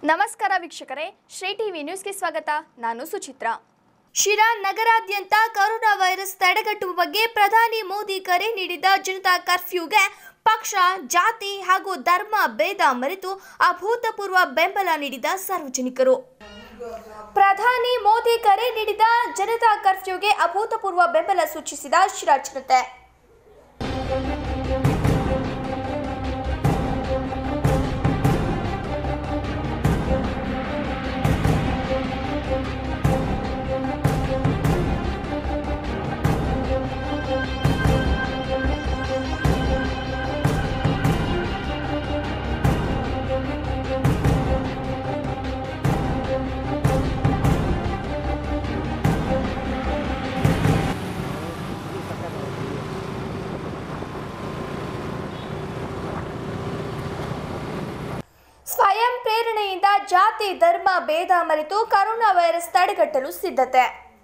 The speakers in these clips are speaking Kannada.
ನಮಸ್ಕಾರ ವೀಕ್ಷಕರೇ ಶ್ರೀ ಟಿವಿ ನ್ಯೂಸ್ಗೆ ಸ್ವಾಗತ ನಾನು ಸುಚಿತ್ರಾ ಶಿರಾ ನಗರಾದ್ಯಂತ ಕೊರೋನಾ ವೈರಸ್ ತಡೆಗಟ್ಟುವ ಬಗ್ಗೆ ಪ್ರಧಾನಿ ಮೋದಿ ಕರೆ ನೀಡಿದ್ದ ಜನತಾ ಕರ್ಫ್ಯೂಗೆ ಪಕ್ಷ ಜಾತಿ ಹಾಗೂ ಧರ್ಮ ಭೇದ ಮರೆತು ಅಭೂತಪೂರ್ವ ಬೆಂಬಲ ನೀಡಿದ ಸಾರ್ವಜನಿಕರು ಪ್ರಧಾನಿ ಮೋದಿ ಕರೆ ನೀಡಿದ ಜನತಾ ಕರ್ಫ್ಯೂಗೆ ಅಭೂತಪೂರ್ವ ಬೆಂಬಲ ಸೂಚಿಸಿದ ಶಿರಾ ಜನತೆ ಸ್ವಯಂ ಪ್ರೇರಣೆಯಿಂದ ಜಾತಿ ಧರ್ಮ ಭೇದ ಮರೆತು ಕರೋನಾ ವೈರಸ್ ತಡೆಗಟ್ಟಲು ಸಿದ್ಧತೆ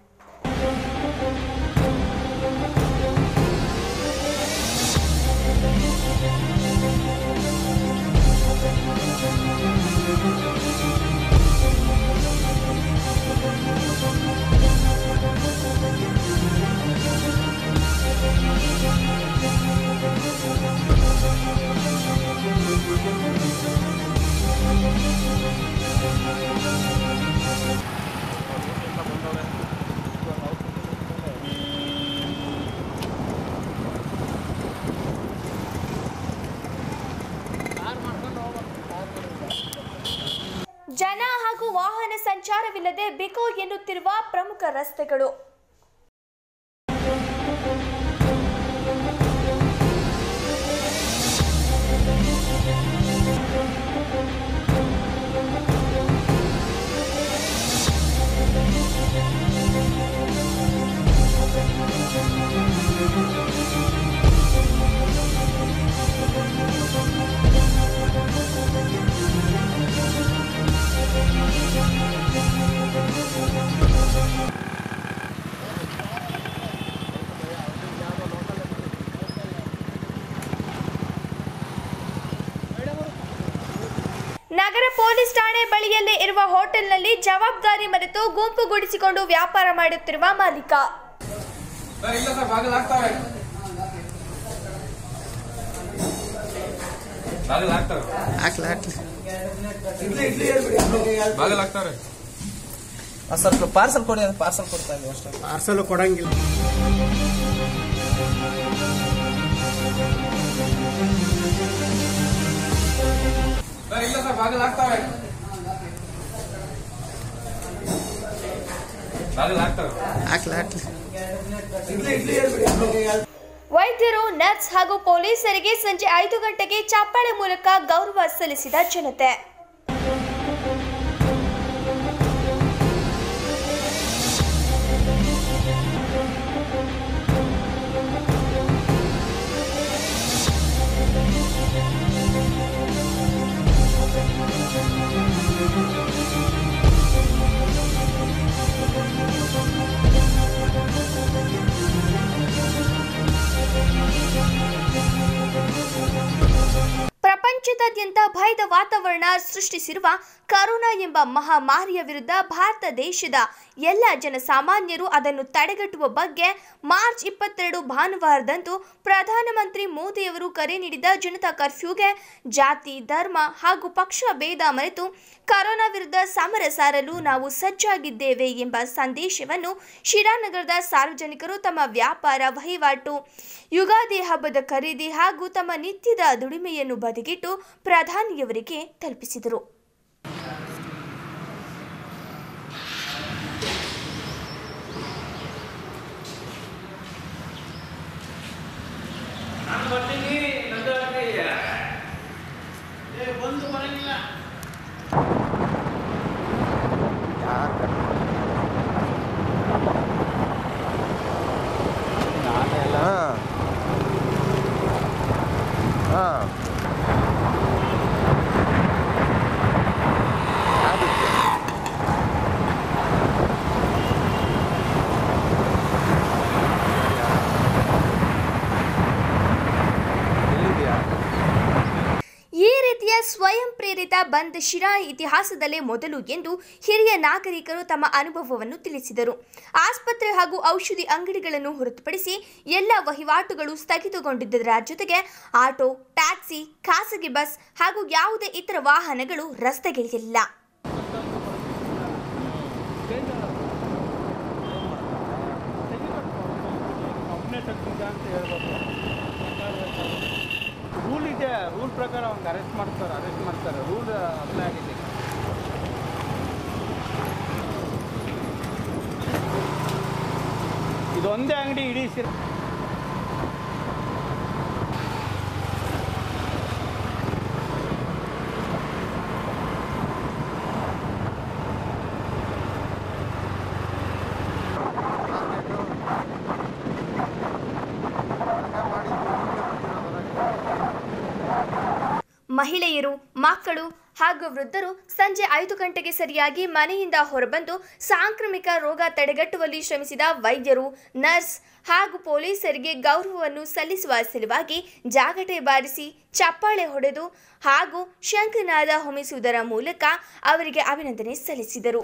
ಜನ ಹಾಗೂ ವಾಹನ ಸಂಚಾರವಿಲ್ಲದೆ ಬಿಕೋ ಎನ್ನುತ್ತಿರುವ ಪ್ರಮುಖ ರಸ್ತೆಗಳು ನಗರ ಪೊಲೀಸ್ ಠಾಣೆ ಬಳಿಯಲ್ಲೇ ಇರುವ ಹೋಟೆಲ್ನಲ್ಲಿ ಜವಾಬ್ದಾರಿ ಮರೆತು ಗುಂಪುಗೂಡಿಸಿಕೊಂಡು ವ್ಯಾಪಾರ ಮಾಡುತ್ತಿರುವ ಮಾಲೀಕ ಸರ್ ಇಲ್ಲ ಸರ್ ಬಾಗಿಲು ಹಾಕ್ತಾವೆ ಬಾಗಿಲು ಹಾಕ್ತಾವೆ ಹಾಕ್ಲಿ ಹಾಕ್ಲಿ ಬಾಗಿಲು ಹಾಕ್ತಾವೆ ಆ, ಸ್ವಲ್ಪ ಪಾರ್ಸಲ್ ಕೊಡಿ ಅದು ಪಾರ್ಸಲ್ ಕೊಡ್ತಾ ಇದ್ದೀವಿ ಅಷ್ಟೇ ಪಾರ್ಸಲ್ ಕೊಡಂಗಿಲ್ಲ ಸರ್ ಇಲ್ಲ ಸರ್ ಬಾಗಿಲು ಹಾಕ್ತಾವೆ ಬಾಗಿಲು ಹಾಕ್ತಾವೆ ಹಾಕ್ಲಿ ಹಾಕ್ಲಿ ವೈದ್ಯರು ನರ್ಸ್ ಹಾಗೂ ಪೊಲೀಸರಿಗೆ ಸಂಜೆ ಐದು ಗಂಟೆಗೆ ಚಪ್ಪಾಳೆ ಮೂಲಕ ಗೌರವ ಸಲ್ಲಿಸಿದ ಜನತೆ ಪ್ರಪಂಚದಾದ್ಯಂತ ಭಯದ ವಾತಾವರಣ ಸೃಷ್ಟಿಸಿರುವ ಕರೋನಾ ಎಂಬ ಮಹಾಮಾರಿಯ ವಿರುದ್ಧ ಭಾರತ ದೇಶದ ಎಲ್ಲ ಜನಸಾಮಾನ್ಯರು ಅದನ್ನು ತಡೆಗಟ್ಟುವ ಬಗ್ಗೆ ಮಾರ್ಚ್ ಇಪ್ಪತ್ತೆರಡು ಭಾನುವಾರದಂದು ಪ್ರಧಾನಮಂತ್ರಿ ಮೋದಿಯವರು ಕರೆ ನೀಡಿದ ಜನತಾ ಕರ್ಫ್ಯೂಗೆ ಜಾತಿ ಧರ್ಮ ಹಾಗೂ ಪಕ್ಷ ಭೇದ ಮರೆತು ಕರೋನಾ ವಿರುದ್ಧ ಸಮರ ಸಾರಲು ನಾವು ಸಜ್ಜಾಗಿದ್ದೇವೆ ಎಂಬ ಸಂದೇಶವನ್ನು ಶಿರಾನಗರದ ಸಾರ್ವಜನಿಕರು ತಮ್ಮ ವ್ಯಾಪಾರ ವಹಿವಾಟು ಯುಗಾದಿ ಹಬ್ಬದ ಖರೀದಿ ಹಾಗೂ ತಮ್ಮ ನಿತ್ಯದ ದುಡಿಮೆಯನ್ನು ಬದಿಗಿಟ್ಟು ಪ್ರಧಾನಿಯವರಿಗೆ ತಲುಪಿಸಿದರು ಹಾಂ ಈ ರೀತಿಯ ಜಿಲ್ಲೆಯ ಸ್ವಯಂ ಪ್ರೇರಿತ ಬಂದ್ ಶಿರಾ ಇತಿಹಾಸದಲ್ಲೇ ಮೊದಲು ಎಂದು ಹಿರಿಯ ನಾಗರಿಕರು ತಮ್ಮ ಅನುಭವವನ್ನು ತಿಳಿಸಿದರು ಆಸ್ಪತ್ರೆ ಹಾಗೂ ಔಷಧಿ ಅಂಗಡಿಗಳನ್ನು ಹೊರತುಪಡಿಸಿ ಎಲ್ಲ ವಹಿವಾಟುಗಳು ಸ್ಥಗಿತಗೊಂಡಿದ್ದರ ಜೊತೆಗೆ ಆಟೋ ಟ್ಯಾಕ್ಸಿ ಖಾಸಗಿ ಬಸ್ ಹಾಗೂ ಯಾವುದೇ ಇತರ ವಾಹನಗಳು ರಸ್ತೆಗಿಳಿಯಲಿಲ್ಲ ಒಬ್ಬನೇ ತಗ್ಗಿದ್ದ ಅಂತ ಹೇಳ್ಬೋದು ರೂಲ್ ಇದೆ ರೂಲ್ ಪ್ರಕಾರ ಅವ್ನಿಗೆ ಅರೆಸ್ಟ್ ಮಾಡ್ತಾರೆ ಅರೆಸ್ಟ್ ಮಾಡ್ತಾರೆ ರೂಲ್ ಅಪ್ಲೈ ಆಗಿದೆ ಇದೊಂದೇ ಅಂಗಡಿ ಇಡೀ ಸಿರ್ ಮಹಿಳೆಯರು ಮಕ್ಕಳು ಹಾಗೂ ವೃದ್ಧರು ಸಂಜೆ ಐದು ಗಂಟೆಗೆ ಸರಿಯಾಗಿ ಮನೆಯಿಂದ ಹೊರಬಂದು ಸಾಂಕ್ರಾಮಿಕ ರೋಗ ತಡೆಗಟ್ಟುವಲ್ಲಿ ಶ್ರಮಿಸಿದ ವೈದ್ಯರು ನರ್ಸ್ ಹಾಗೂ ಪೊಲೀಸರಿಗೆ ಗೌರವವನ್ನು ಸಲ್ಲಿಸುವ ಸಲುವಾಗಿ ಜಾಗಟೆ ಬಾರಿಸಿ ಚಪ್ಪಾಳೆ ಹೊಡೆದು ಹಾಗೂ ಶಂಖನಾದ ಹೊಮಿಸುವುದರ ಮೂಲಕ ಅವರಿಗೆ ಅಭಿನಂದನೆ ಸಲ್ಲಿಸಿದರು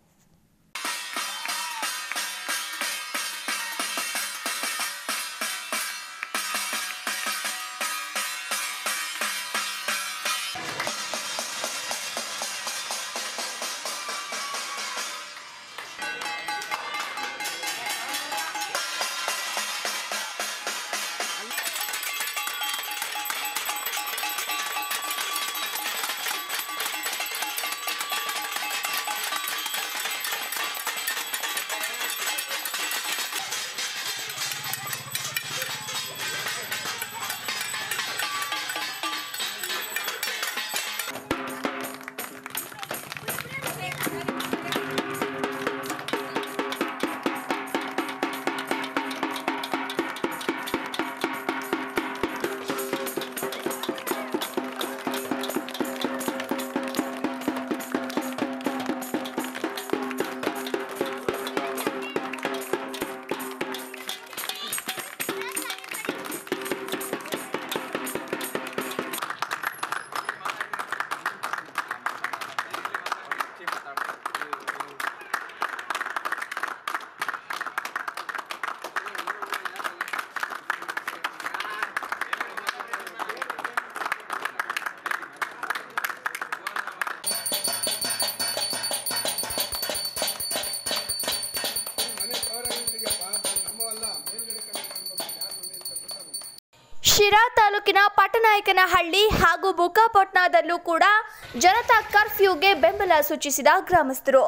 ಶಿರಾ ತಾಲೂಕಿನ ಪಟ್ಟನಾಯಕನಹಳ್ಳಿ ಹಾಗೂ ಬುಕ್ಕಾಪಟ್ನಾದಲ್ಲೂ ಕೂಡ ಜನತಾ ಕರ್ಫ್ಯೂಗೆ ಬೆಂಬಲ ಸೂಚಿಸಿದ ಗ್ರಾಮಸ್ಥರು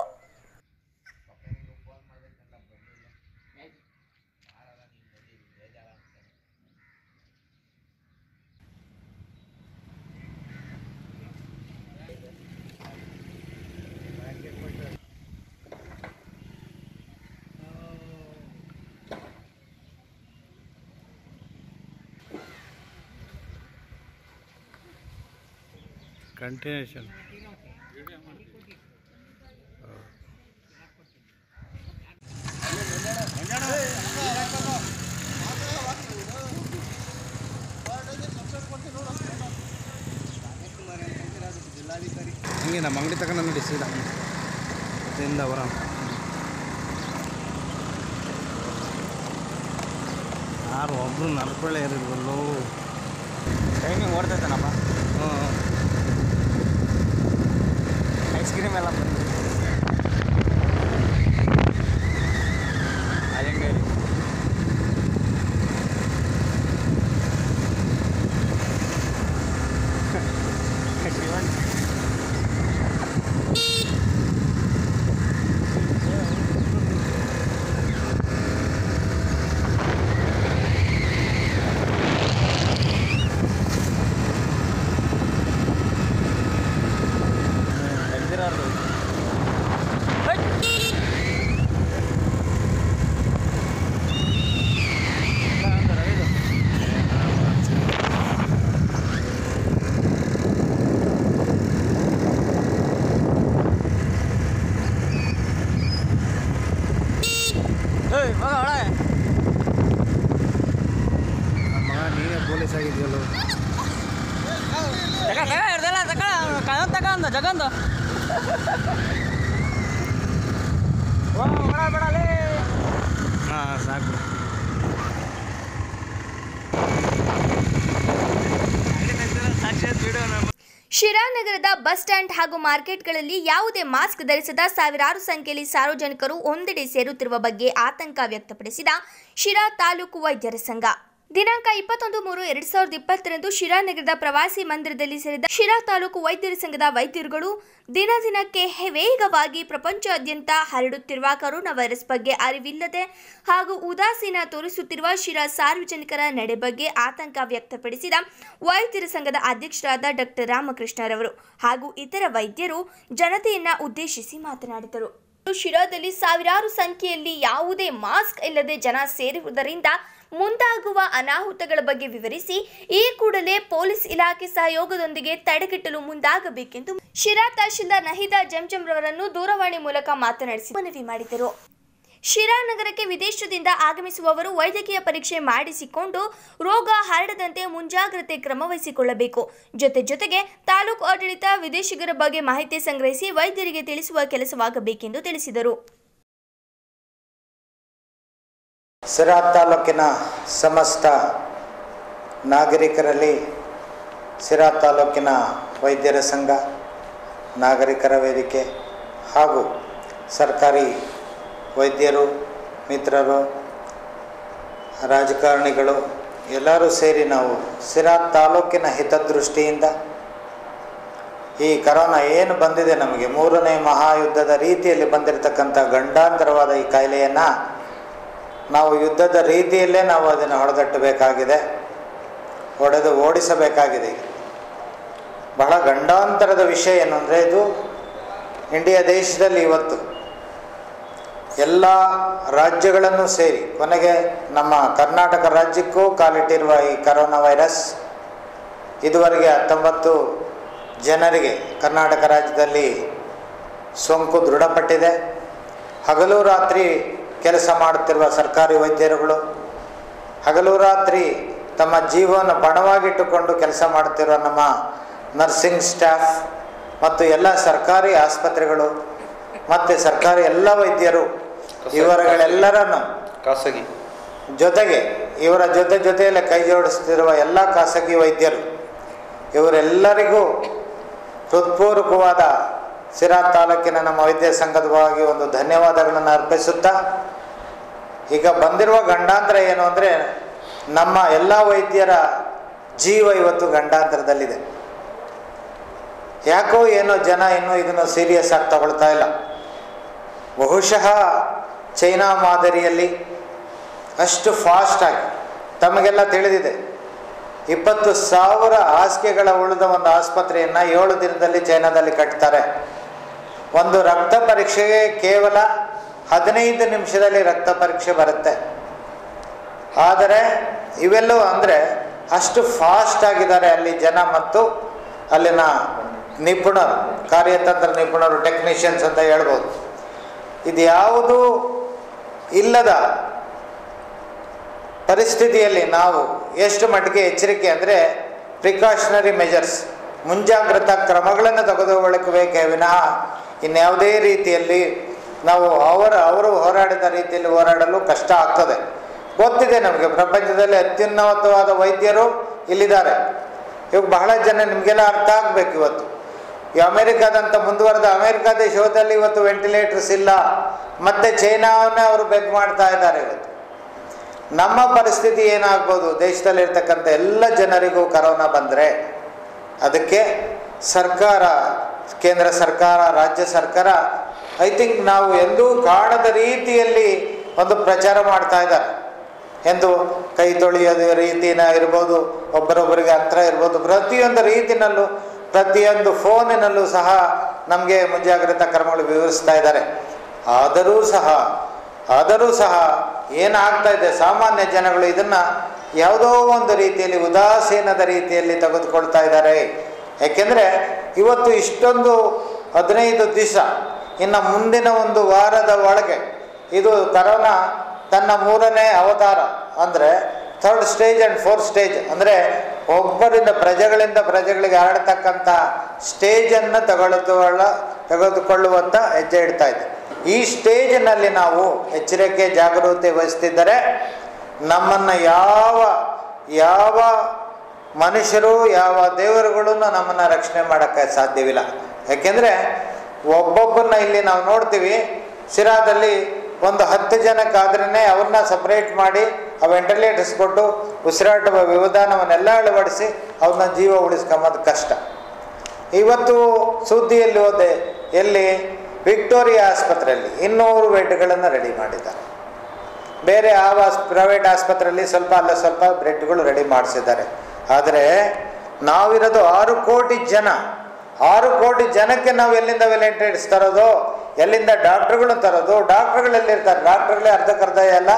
ಕಂಟಿನ್ಯೂಷನ್ ಹಂಗೆ ನಮ್ಮ ಅಂಗಡಿ ತಗೊಂಡ ನೋಡಿ ಸೀದಾ ಇದರಿಂದ ಬರೋಣ ಯಾರು ಒಬ್ರು ನಡ್ಕೊಳ್ಳೇ ಇರಲ್ವಲ್ಲೋ ಟೈಮಿಂಗ್ ಓಡ್ತೈತನಪ್ಪ ಹ್ಞೂ ಐಸ್ ಕ್ರೀಮ್ ಎಲ್ಲ ಬಂದು ಅದಂಗೆ ಶಿವನ್ ತೆಗ್ದಿರೋದು ಏಯ್ ಮಗ ಒಳಗೆ ಮಗ ನೀನೇ ಪೊಲೀಸ್ ಆಗಿದ್ಯಲ್ಲೋ ತಗ ತಗ ಹಿಡ್ದಲ್ಲ ತಕ ತಕ ಅಂದ ಜಗಂದು ಹಾಂ ಸಾಕು ಶಿರಾನಗರದ ಬಸ್ ಸ್ಟ್ಯಾಂಡ್ ಹಾಗೂ ಮಾರ್ಕೆಟ್ಗಳಲ್ಲಿ ಯಾವುದೇ ಮಾಸ್ಕ್ ಧರಿಸದ ಸಾವಿರಾರು ಸಂಖ್ಯೆಯಲ್ಲಿ ಸಾರ್ವಜನಿಕರು ಒಂದೆಡೆ ಸೇರುತ್ತಿರುವ ಬಗ್ಗೆ ಆತಂಕ ವ್ಯಕ್ತಪಡಿಸಿದ ಶಿರಾ ತಾಲೂಕು ವೈದ್ಯರ ಸಂಘ ದಿನಾಂಕ ಇಪ್ಪತ್ತೊಂದು ಮೂರು ಎರಡ್ ಸಾವಿರದ ಇಪ್ಪತ್ತರಂದು ಶಿರಾನಗರದ ಪ್ರವಾಸಿ ಮಂದಿರದಲ್ಲಿ ಸೇರಿದ ಶಿರಾ ತಾಲೂಕು ವೈದ್ಯರ ಸಂಘದ ವೈದ್ಯರುಗಳು ದಿನ ದಿನಕ್ಕೆ ಹೆ- ವೇಗವಾಗಿ ಪ್ರಪಂಚಾದ್ಯಂತ ಹರಡುತ್ತಿರುವ ಕರೋನಾ ವೈರಸ್ ಬಗ್ಗೆ ಅರಿವಿಲ್ಲದೆ ಹಾಗೂ ಉದಾಸೀನ ತೋರಿಸುತ್ತಿರುವ ಶಿರಾ ಸಾರ್ವಜನಿಕರ ನಡೆ ಬಗ್ಗೆ ಆತಂಕ ವ್ಯಕ್ತಪಡಿಸಿದ ವೈದ್ಯರ ಸಂಘದ ಅಧ್ಯಕ್ಷರಾದ ಡಾಕ್ಟರ್ ರಾಮಕೃಷ್ಣರವರು ಹಾಗೂ ಇತರ ವೈದ್ಯರು ಜನತೆಯನ್ನ ಉದ್ದೇಶಿಸಿ ಮಾತನಾಡಿದರು ಶಿರಾದಲ್ಲಿ ಸಾವಿರಾರು ಸಂಖ್ಯೆಯಲ್ಲಿ ಯಾವುದೇ ಮಾಸ್ಕ್ ಇಲ್ಲದೆ ಜನ ಸೇರುವುದರಿಂದ ಮುಂದಾಗುವ ಅನಾಹುತಗಳ ಬಗ್ಗೆ ವಿವರಿಸಿ ಈ ಕೂಡಲೇ ಪೊಲೀಸ್ ಇಲಾಖೆ ಸಹಯೋಗದೊಂದಿಗೆ ತಡೆಗಟ್ಟಲು ಮುಂದಾಗಬೇಕೆಂದು ಶಿರಾ ತಹಶೀಲ್ದಾರ್ ನಹಿದಾ ಜಂಜಂ ರವರನ್ನು ದೂರವಾಣಿ ಮೂಲಕ ಮಾತನಾಡಿಸಿ ಮನವಿ ಮಾಡಿದರು ಶಿರಾ ನಗರಕ್ಕೆ ವಿದೇಶದಿಂದ ಆಗಮಿಸುವವರು ವೈದ್ಯಕೀಯ ಪರೀಕ್ಷೆ ಮಾಡಿಸಿಕೊಂಡು ರೋಗ ಹರಡದಂತೆ ಮುಂಜಾಗ್ರತೆ ಕ್ರಮ ವಹಿಸಿಕೊಳ್ಳಬೇಕು ಜೊತೆ ಜೊತೆಗೆ ತಾಲೂಕು ಆಡಳಿತ ವಿದೇಶಿಗರ ಬಗ್ಗೆ ಮಾಹಿತಿ ಸಂಗ್ರಹಿಸಿ ವೈದ್ಯರಿಗೆ ತಿಳಿಸುವ ಕೆಲಸವಾಗಬೇಕೆಂದು ತಿಳಿಸಿದರು ಸಿರಾ ತಾಲೂಕಿನ ಸಮಸ್ತ ನಾಗರಿಕರಲ್ಲಿ ಸಿರಾ ತಾಲೂಕಿನ ವೈದ್ಯರ ಸಂಘ ನಾಗರಿಕರ ವೇದಿಕೆ ಹಾಗೂ ಸರ್ಕಾರಿ ವೈದ್ಯರು ಮಿತ್ರರು ರಾಜಕಾರಣಿಗಳು ಎಲ್ಲರೂ ಸೇರಿ ನಾವು ಸಿರಾ ತಾಲೂಕಿನ ಹಿತದೃಷ್ಟಿಯಿಂದ ಈ ಕರೋನಾ ಏನು ಬಂದಿದೆ ನಮಗೆ ಮೂರನೇ ಮಹಾಯುದ್ಧದ ರೀತಿಯಲ್ಲಿ ಬಂದಿರತಕ್ಕಂಥ ಗಂಡಾಂತರವಾದ ಈ ಕಾಯಿಲೆಯನ್ನು ನಾವು ಯುದ್ಧದ ರೀತಿಯಲ್ಲೇ ನಾವು ಅದನ್ನು ಹೊಡೆದಟ್ಟಬೇಕಾಗಿದೆ ಹೊಡೆದು ಓಡಿಸಬೇಕಾಗಿದೆ ಈಗ ಬಹಳ ಗಂಡಾಂತರದ ವಿಷಯ ಏನು ಅಂದರೆ ಇದು ಇಂಡಿಯಾ ದೇಶದಲ್ಲಿ ಇವತ್ತು ಎಲ್ಲ ರಾಜ್ಯಗಳನ್ನು ಸೇರಿ ಕೊನೆಗೆ ನಮ್ಮ ಕರ್ನಾಟಕ ರಾಜ್ಯಕ್ಕೂ ಕಾಲಿಟ್ಟಿರುವ ಈ ಕರೋನಾ ವೈರಸ್ ಇದುವರೆಗೆ ಹತ್ತೊಂಬತ್ತು ಜನರಿಗೆ ಕರ್ನಾಟಕ ರಾಜ್ಯದಲ್ಲಿ ಸೋಂಕು ದೃಢಪಟ್ಟಿದೆ ಹಗಲು ರಾತ್ರಿ ಕೆಲಸ ಮಾಡುತ್ತಿರುವ ಸರ್ಕಾರಿ ವೈದ್ಯರುಗಳು ಹಗಲು ರಾತ್ರಿ ತಮ್ಮ ಜೀವವನ್ನು ಪಣವಾಗಿಟ್ಟುಕೊಂಡು ಕೆಲಸ ಮಾಡುತ್ತಿರುವ ನಮ್ಮ ನರ್ಸಿಂಗ್ ಸ್ಟಾಫ್ ಮತ್ತು ಎಲ್ಲ ಸರ್ಕಾರಿ ಆಸ್ಪತ್ರೆಗಳು ಮತ್ತು ಸರ್ಕಾರಿ ಎಲ್ಲ ವೈದ್ಯರು ಇವರುಗಳೆಲ್ಲರನ್ನು ಖಾಸಗಿ ಜೊತೆಗೆ ಇವರ ಜೊತೆ ಜೊತೆಯಲ್ಲೇ ಕೈ ಜೋಡಿಸ್ತಿರುವ ಎಲ್ಲ ಖಾಸಗಿ ವೈದ್ಯರು ಇವರೆಲ್ಲರಿಗೂ ಹೃತ್ಪೂರ್ವಕವಾದ ಸಿರಾ ತಾಲೂಕಿನ ನಮ್ಮ ವೈದ್ಯ ಸಂಘದವಾಗಿ ಒಂದು ಧನ್ಯವಾದಗಳನ್ನು ಅರ್ಪಿಸುತ್ತಾ ಈಗ ಬಂದಿರುವ ಗಂಡಾಂತರ ಏನು ಅಂದರೆ ನಮ್ಮ ಎಲ್ಲ ವೈದ್ಯರ ಜೀವ ಇವತ್ತು ಗಂಡಾಂತರದಲ್ಲಿದೆ ಯಾಕೋ ಏನೋ ಜನ ಇನ್ನೂ ಇದನ್ನು ಸೀರಿಯಸ್ ಆಗಿ ತಗೊಳ್ತಾ ಇಲ್ಲ ಬಹುಶಃ ಚೈನಾ ಮಾದರಿಯಲ್ಲಿ ಅಷ್ಟು ಫಾಸ್ಟಾಗಿ ತಮಗೆಲ್ಲ ತಿಳಿದಿದೆ ಇಪ್ಪತ್ತು ಸಾವಿರ ಹಾಸಿಗೆಗಳ ಉಳಿದ ಒಂದು ಆಸ್ಪತ್ರೆಯನ್ನು ಏಳು ದಿನದಲ್ಲಿ ಚೈನಾದಲ್ಲಿ ಕಟ್ತಾರೆ ಒಂದು ರಕ್ತ ಪರೀಕ್ಷೆಗೆ ಕೇವಲ ಹದಿನೈದು ನಿಮಿಷದಲ್ಲಿ ರಕ್ತ ಪರೀಕ್ಷೆ ಬರುತ್ತೆ ಆದರೆ ಇವೆಲ್ಲವೂ ಅಂದರೆ ಅಷ್ಟು ಫಾಸ್ಟ್ ಆಗಿದ್ದಾರೆ ಅಲ್ಲಿ ಜನ ಮತ್ತು ಅಲ್ಲಿನ ನಿಪುಣರು ಕಾರ್ಯತಂತ್ರ ನಿಪುಣರು ಟೆಕ್ನಿಷಿಯನ್ಸ್ ಅಂತ ಹೇಳ್ಬೋದು ಇದು ಯಾವುದು ಇಲ್ಲದ ಪರಿಸ್ಥಿತಿಯಲ್ಲಿ ನಾವು ಎಷ್ಟು ಮಟ್ಟಿಗೆ ಎಚ್ಚರಿಕೆ ಅಂದರೆ ಪ್ರಿಕಾಷನರಿ ಮೆಜರ್ಸ್ ಮುಂಜಾಗ್ರತಾ ಕ್ರಮಗಳನ್ನು ತೆಗೆದುಕೊಳ್ಳಬೇಕೇ ವಿನಃ ಇನ್ಯಾವುದೇ ರೀತಿಯಲ್ಲಿ ನಾವು ಅವರ ಅವರು ಹೋರಾಡಿದ ರೀತಿಯಲ್ಲಿ ಹೋರಾಡಲು ಕಷ್ಟ ಆಗ್ತದೆ ಗೊತ್ತಿದೆ ನಮಗೆ ಪ್ರಪಂಚದಲ್ಲಿ ಅತ್ಯುನ್ನತವಾದ ವೈದ್ಯರು ಇಲ್ಲಿದ್ದಾರೆ ಇವಾಗ ಬಹಳ ಜನ ನಿಮಗೆಲ್ಲ ಅರ್ಥ ಆಗಬೇಕು ಇವತ್ತು ಈ ಅಮೇರಿಕಾದಂಥ ಮುಂದುವರೆದ ಅಮೇರಿಕಾ ದೇಶದಲ್ಲಿ ಇವತ್ತು ವೆಂಟಿಲೇಟರ್ಸ್ ಇಲ್ಲ ಮತ್ತೆ ಚೈನಾವನ್ನೇ ಅವರು ಬೆಗ್ ಮಾಡ್ತಾ ಇದ್ದಾರೆ ಇವತ್ತು ನಮ್ಮ ಪರಿಸ್ಥಿತಿ ಏನಾಗ್ಬೋದು ದೇಶದಲ್ಲಿರ್ತಕ್ಕಂಥ ಎಲ್ಲ ಜನರಿಗೂ ಕರೋನಾ ಬಂದರೆ ಅದಕ್ಕೆ ಸರ್ಕಾರ ಕೇಂದ್ರ ಸರ್ಕಾರ ರಾಜ್ಯ ಸರ್ಕಾರ ಐ ಥಿಂಕ್ ನಾವು ಎಂದೂ ಕಾಣದ ರೀತಿಯಲ್ಲಿ ಒಂದು ಪ್ರಚಾರ ಮಾಡ್ತಾ ಇದ್ದಾರೆ ಎಂದು ಕೈ ತೊಳೆಯೋದು ರೀತಿನ ಇರ್ಬೋದು ಒಬ್ಬರೊಬ್ಬರಿಗೆ ಅಂತರ ಇರ್ಬೋದು ಪ್ರತಿಯೊಂದು ರೀತಿನಲ್ಲೂ ಪ್ರತಿಯೊಂದು ಫೋನಿನಲ್ಲೂ ಸಹ ನಮಗೆ ಮುಂಜಾಗ್ರತಾ ಕ್ರಮಗಳು ವಿವರಿಸ್ತಾ ಇದ್ದಾರೆ ಆದರೂ ಸಹ ಆದರೂ ಸಹ ಏನಾಗ್ತಾ ಇದೆ ಸಾಮಾನ್ಯ ಜನಗಳು ಇದನ್ನು ಯಾವುದೋ ಒಂದು ರೀತಿಯಲ್ಲಿ ಉದಾಸೀನದ ರೀತಿಯಲ್ಲಿ ತೆಗೆದುಕೊಳ್ತಾ ಇದ್ದಾರೆ ಯಾಕೆಂದರೆ ಇವತ್ತು ಇಷ್ಟೊಂದು ಹದಿನೈದು ದಿವಸ ಇನ್ನು ಮುಂದಿನ ಒಂದು ವಾರದ ಒಳಗೆ ಇದು ಕರೋನಾ ತನ್ನ ಮೂರನೇ ಅವತಾರ ಅಂದರೆ third stage and fourth stage ಅಂದರೆ ಒಬ್ಬರಿಂದ ಪ್ರಜೆಗಳಿಂದ ಪ್ರಜೆಗಳಿಗೆ ಹರಡ್ತಕ್ಕಂಥ ಸ್ಟೇಜನ್ನು ತಗೊಳ್ಳುವ ತೆಗೆದುಕೊಳ್ಳುವಂಥ ಹೆಜ್ಜೆ ಇಡ್ತಾ ಇದೆ ಈ ಸ್ಟೇಜಿನಲ್ಲಿ ನಾವು ಎಚ್ಚರಿಕೆ ಜಾಗರೂಕತೆ ವಹಿಸ್ತಿದ್ದರೆ ನಮ್ಮನ್ನು ಯಾವ ಯಾವ ಮನುಷ್ಯರು ಯಾವ ದೇವರುಗಳು ನಮ್ಮನ್ನು ರಕ್ಷಣೆ ಮಾಡೋಕ್ಕೆ ಸಾಧ್ಯವಿಲ್ಲ ಯಾಕೆಂದರೆ ಒಬ್ಬೊಬ್ಬರನ್ನ ಇಲ್ಲಿ ನಾವು ನೋಡ್ತೀವಿ ಸಿರಾದಲ್ಲಿ ಒಂದು ಹತ್ತು ಜನಕ್ಕಾದ್ರೇ ಅವ್ರನ್ನ ಸಪ್ರೇಟ್ ಮಾಡಿ ಆ ವೆಂಟಿಲೇಟರ್ಸ್ ಕೊಟ್ಟು ಉಸಿರಾಟದ ವಿಧಾನವನ್ನೆಲ್ಲ ಅಳವಡಿಸಿ ಅವ್ರನ್ನ ಜೀವ ಉಳಿಸ್ಕೊಂಬದು ಕಷ್ಟ ಇವತ್ತು ಸುದ್ದಿಯಲ್ಲಿ ಹೋದೆ ಎಲ್ಲಿ ವಿಕ್ಟೋರಿಯಾ ಆಸ್ಪತ್ರೆಯಲ್ಲಿ ಇನ್ನೂರು ಬೆಡ್ಗಳನ್ನು ರೆಡಿ ಮಾಡಿದ್ದಾರೆ ಬೇರೆ ಯಾವ ಪ್ರೈವೇಟ್ ಆಸ್ಪತ್ರೆಯಲ್ಲಿ ಸ್ವಲ್ಪ ಅಲ್ಲ ಸ್ವಲ್ಪ ಬೆಡ್ಗಳು ರೆಡಿ ಮಾಡಿಸಿದ್ದಾರೆ ಆದರೆ ನಾವಿರೋದು ಆರು ಕೋಟಿ ಜನ ಆರು ಕೋಟಿ ಜನಕ್ಕೆ ನಾವು ಎಲ್ಲಿಂದ ವೆಲೆಂಟೇಟ್ಸ್ ತರೋದು ಎಲ್ಲಿಂದ ಡಾಕ್ಟ್ರುಗಳು ತರೋದು ಡಾಕ್ಟ್ರುಗಳು ಎಲ್ಲಿರ್ತಾರೆ ಡಾಕ್ಟ್ರುಗಳೇ ಅರ್ಧಕ್ಕರ್ಧ ಎಲ್ಲ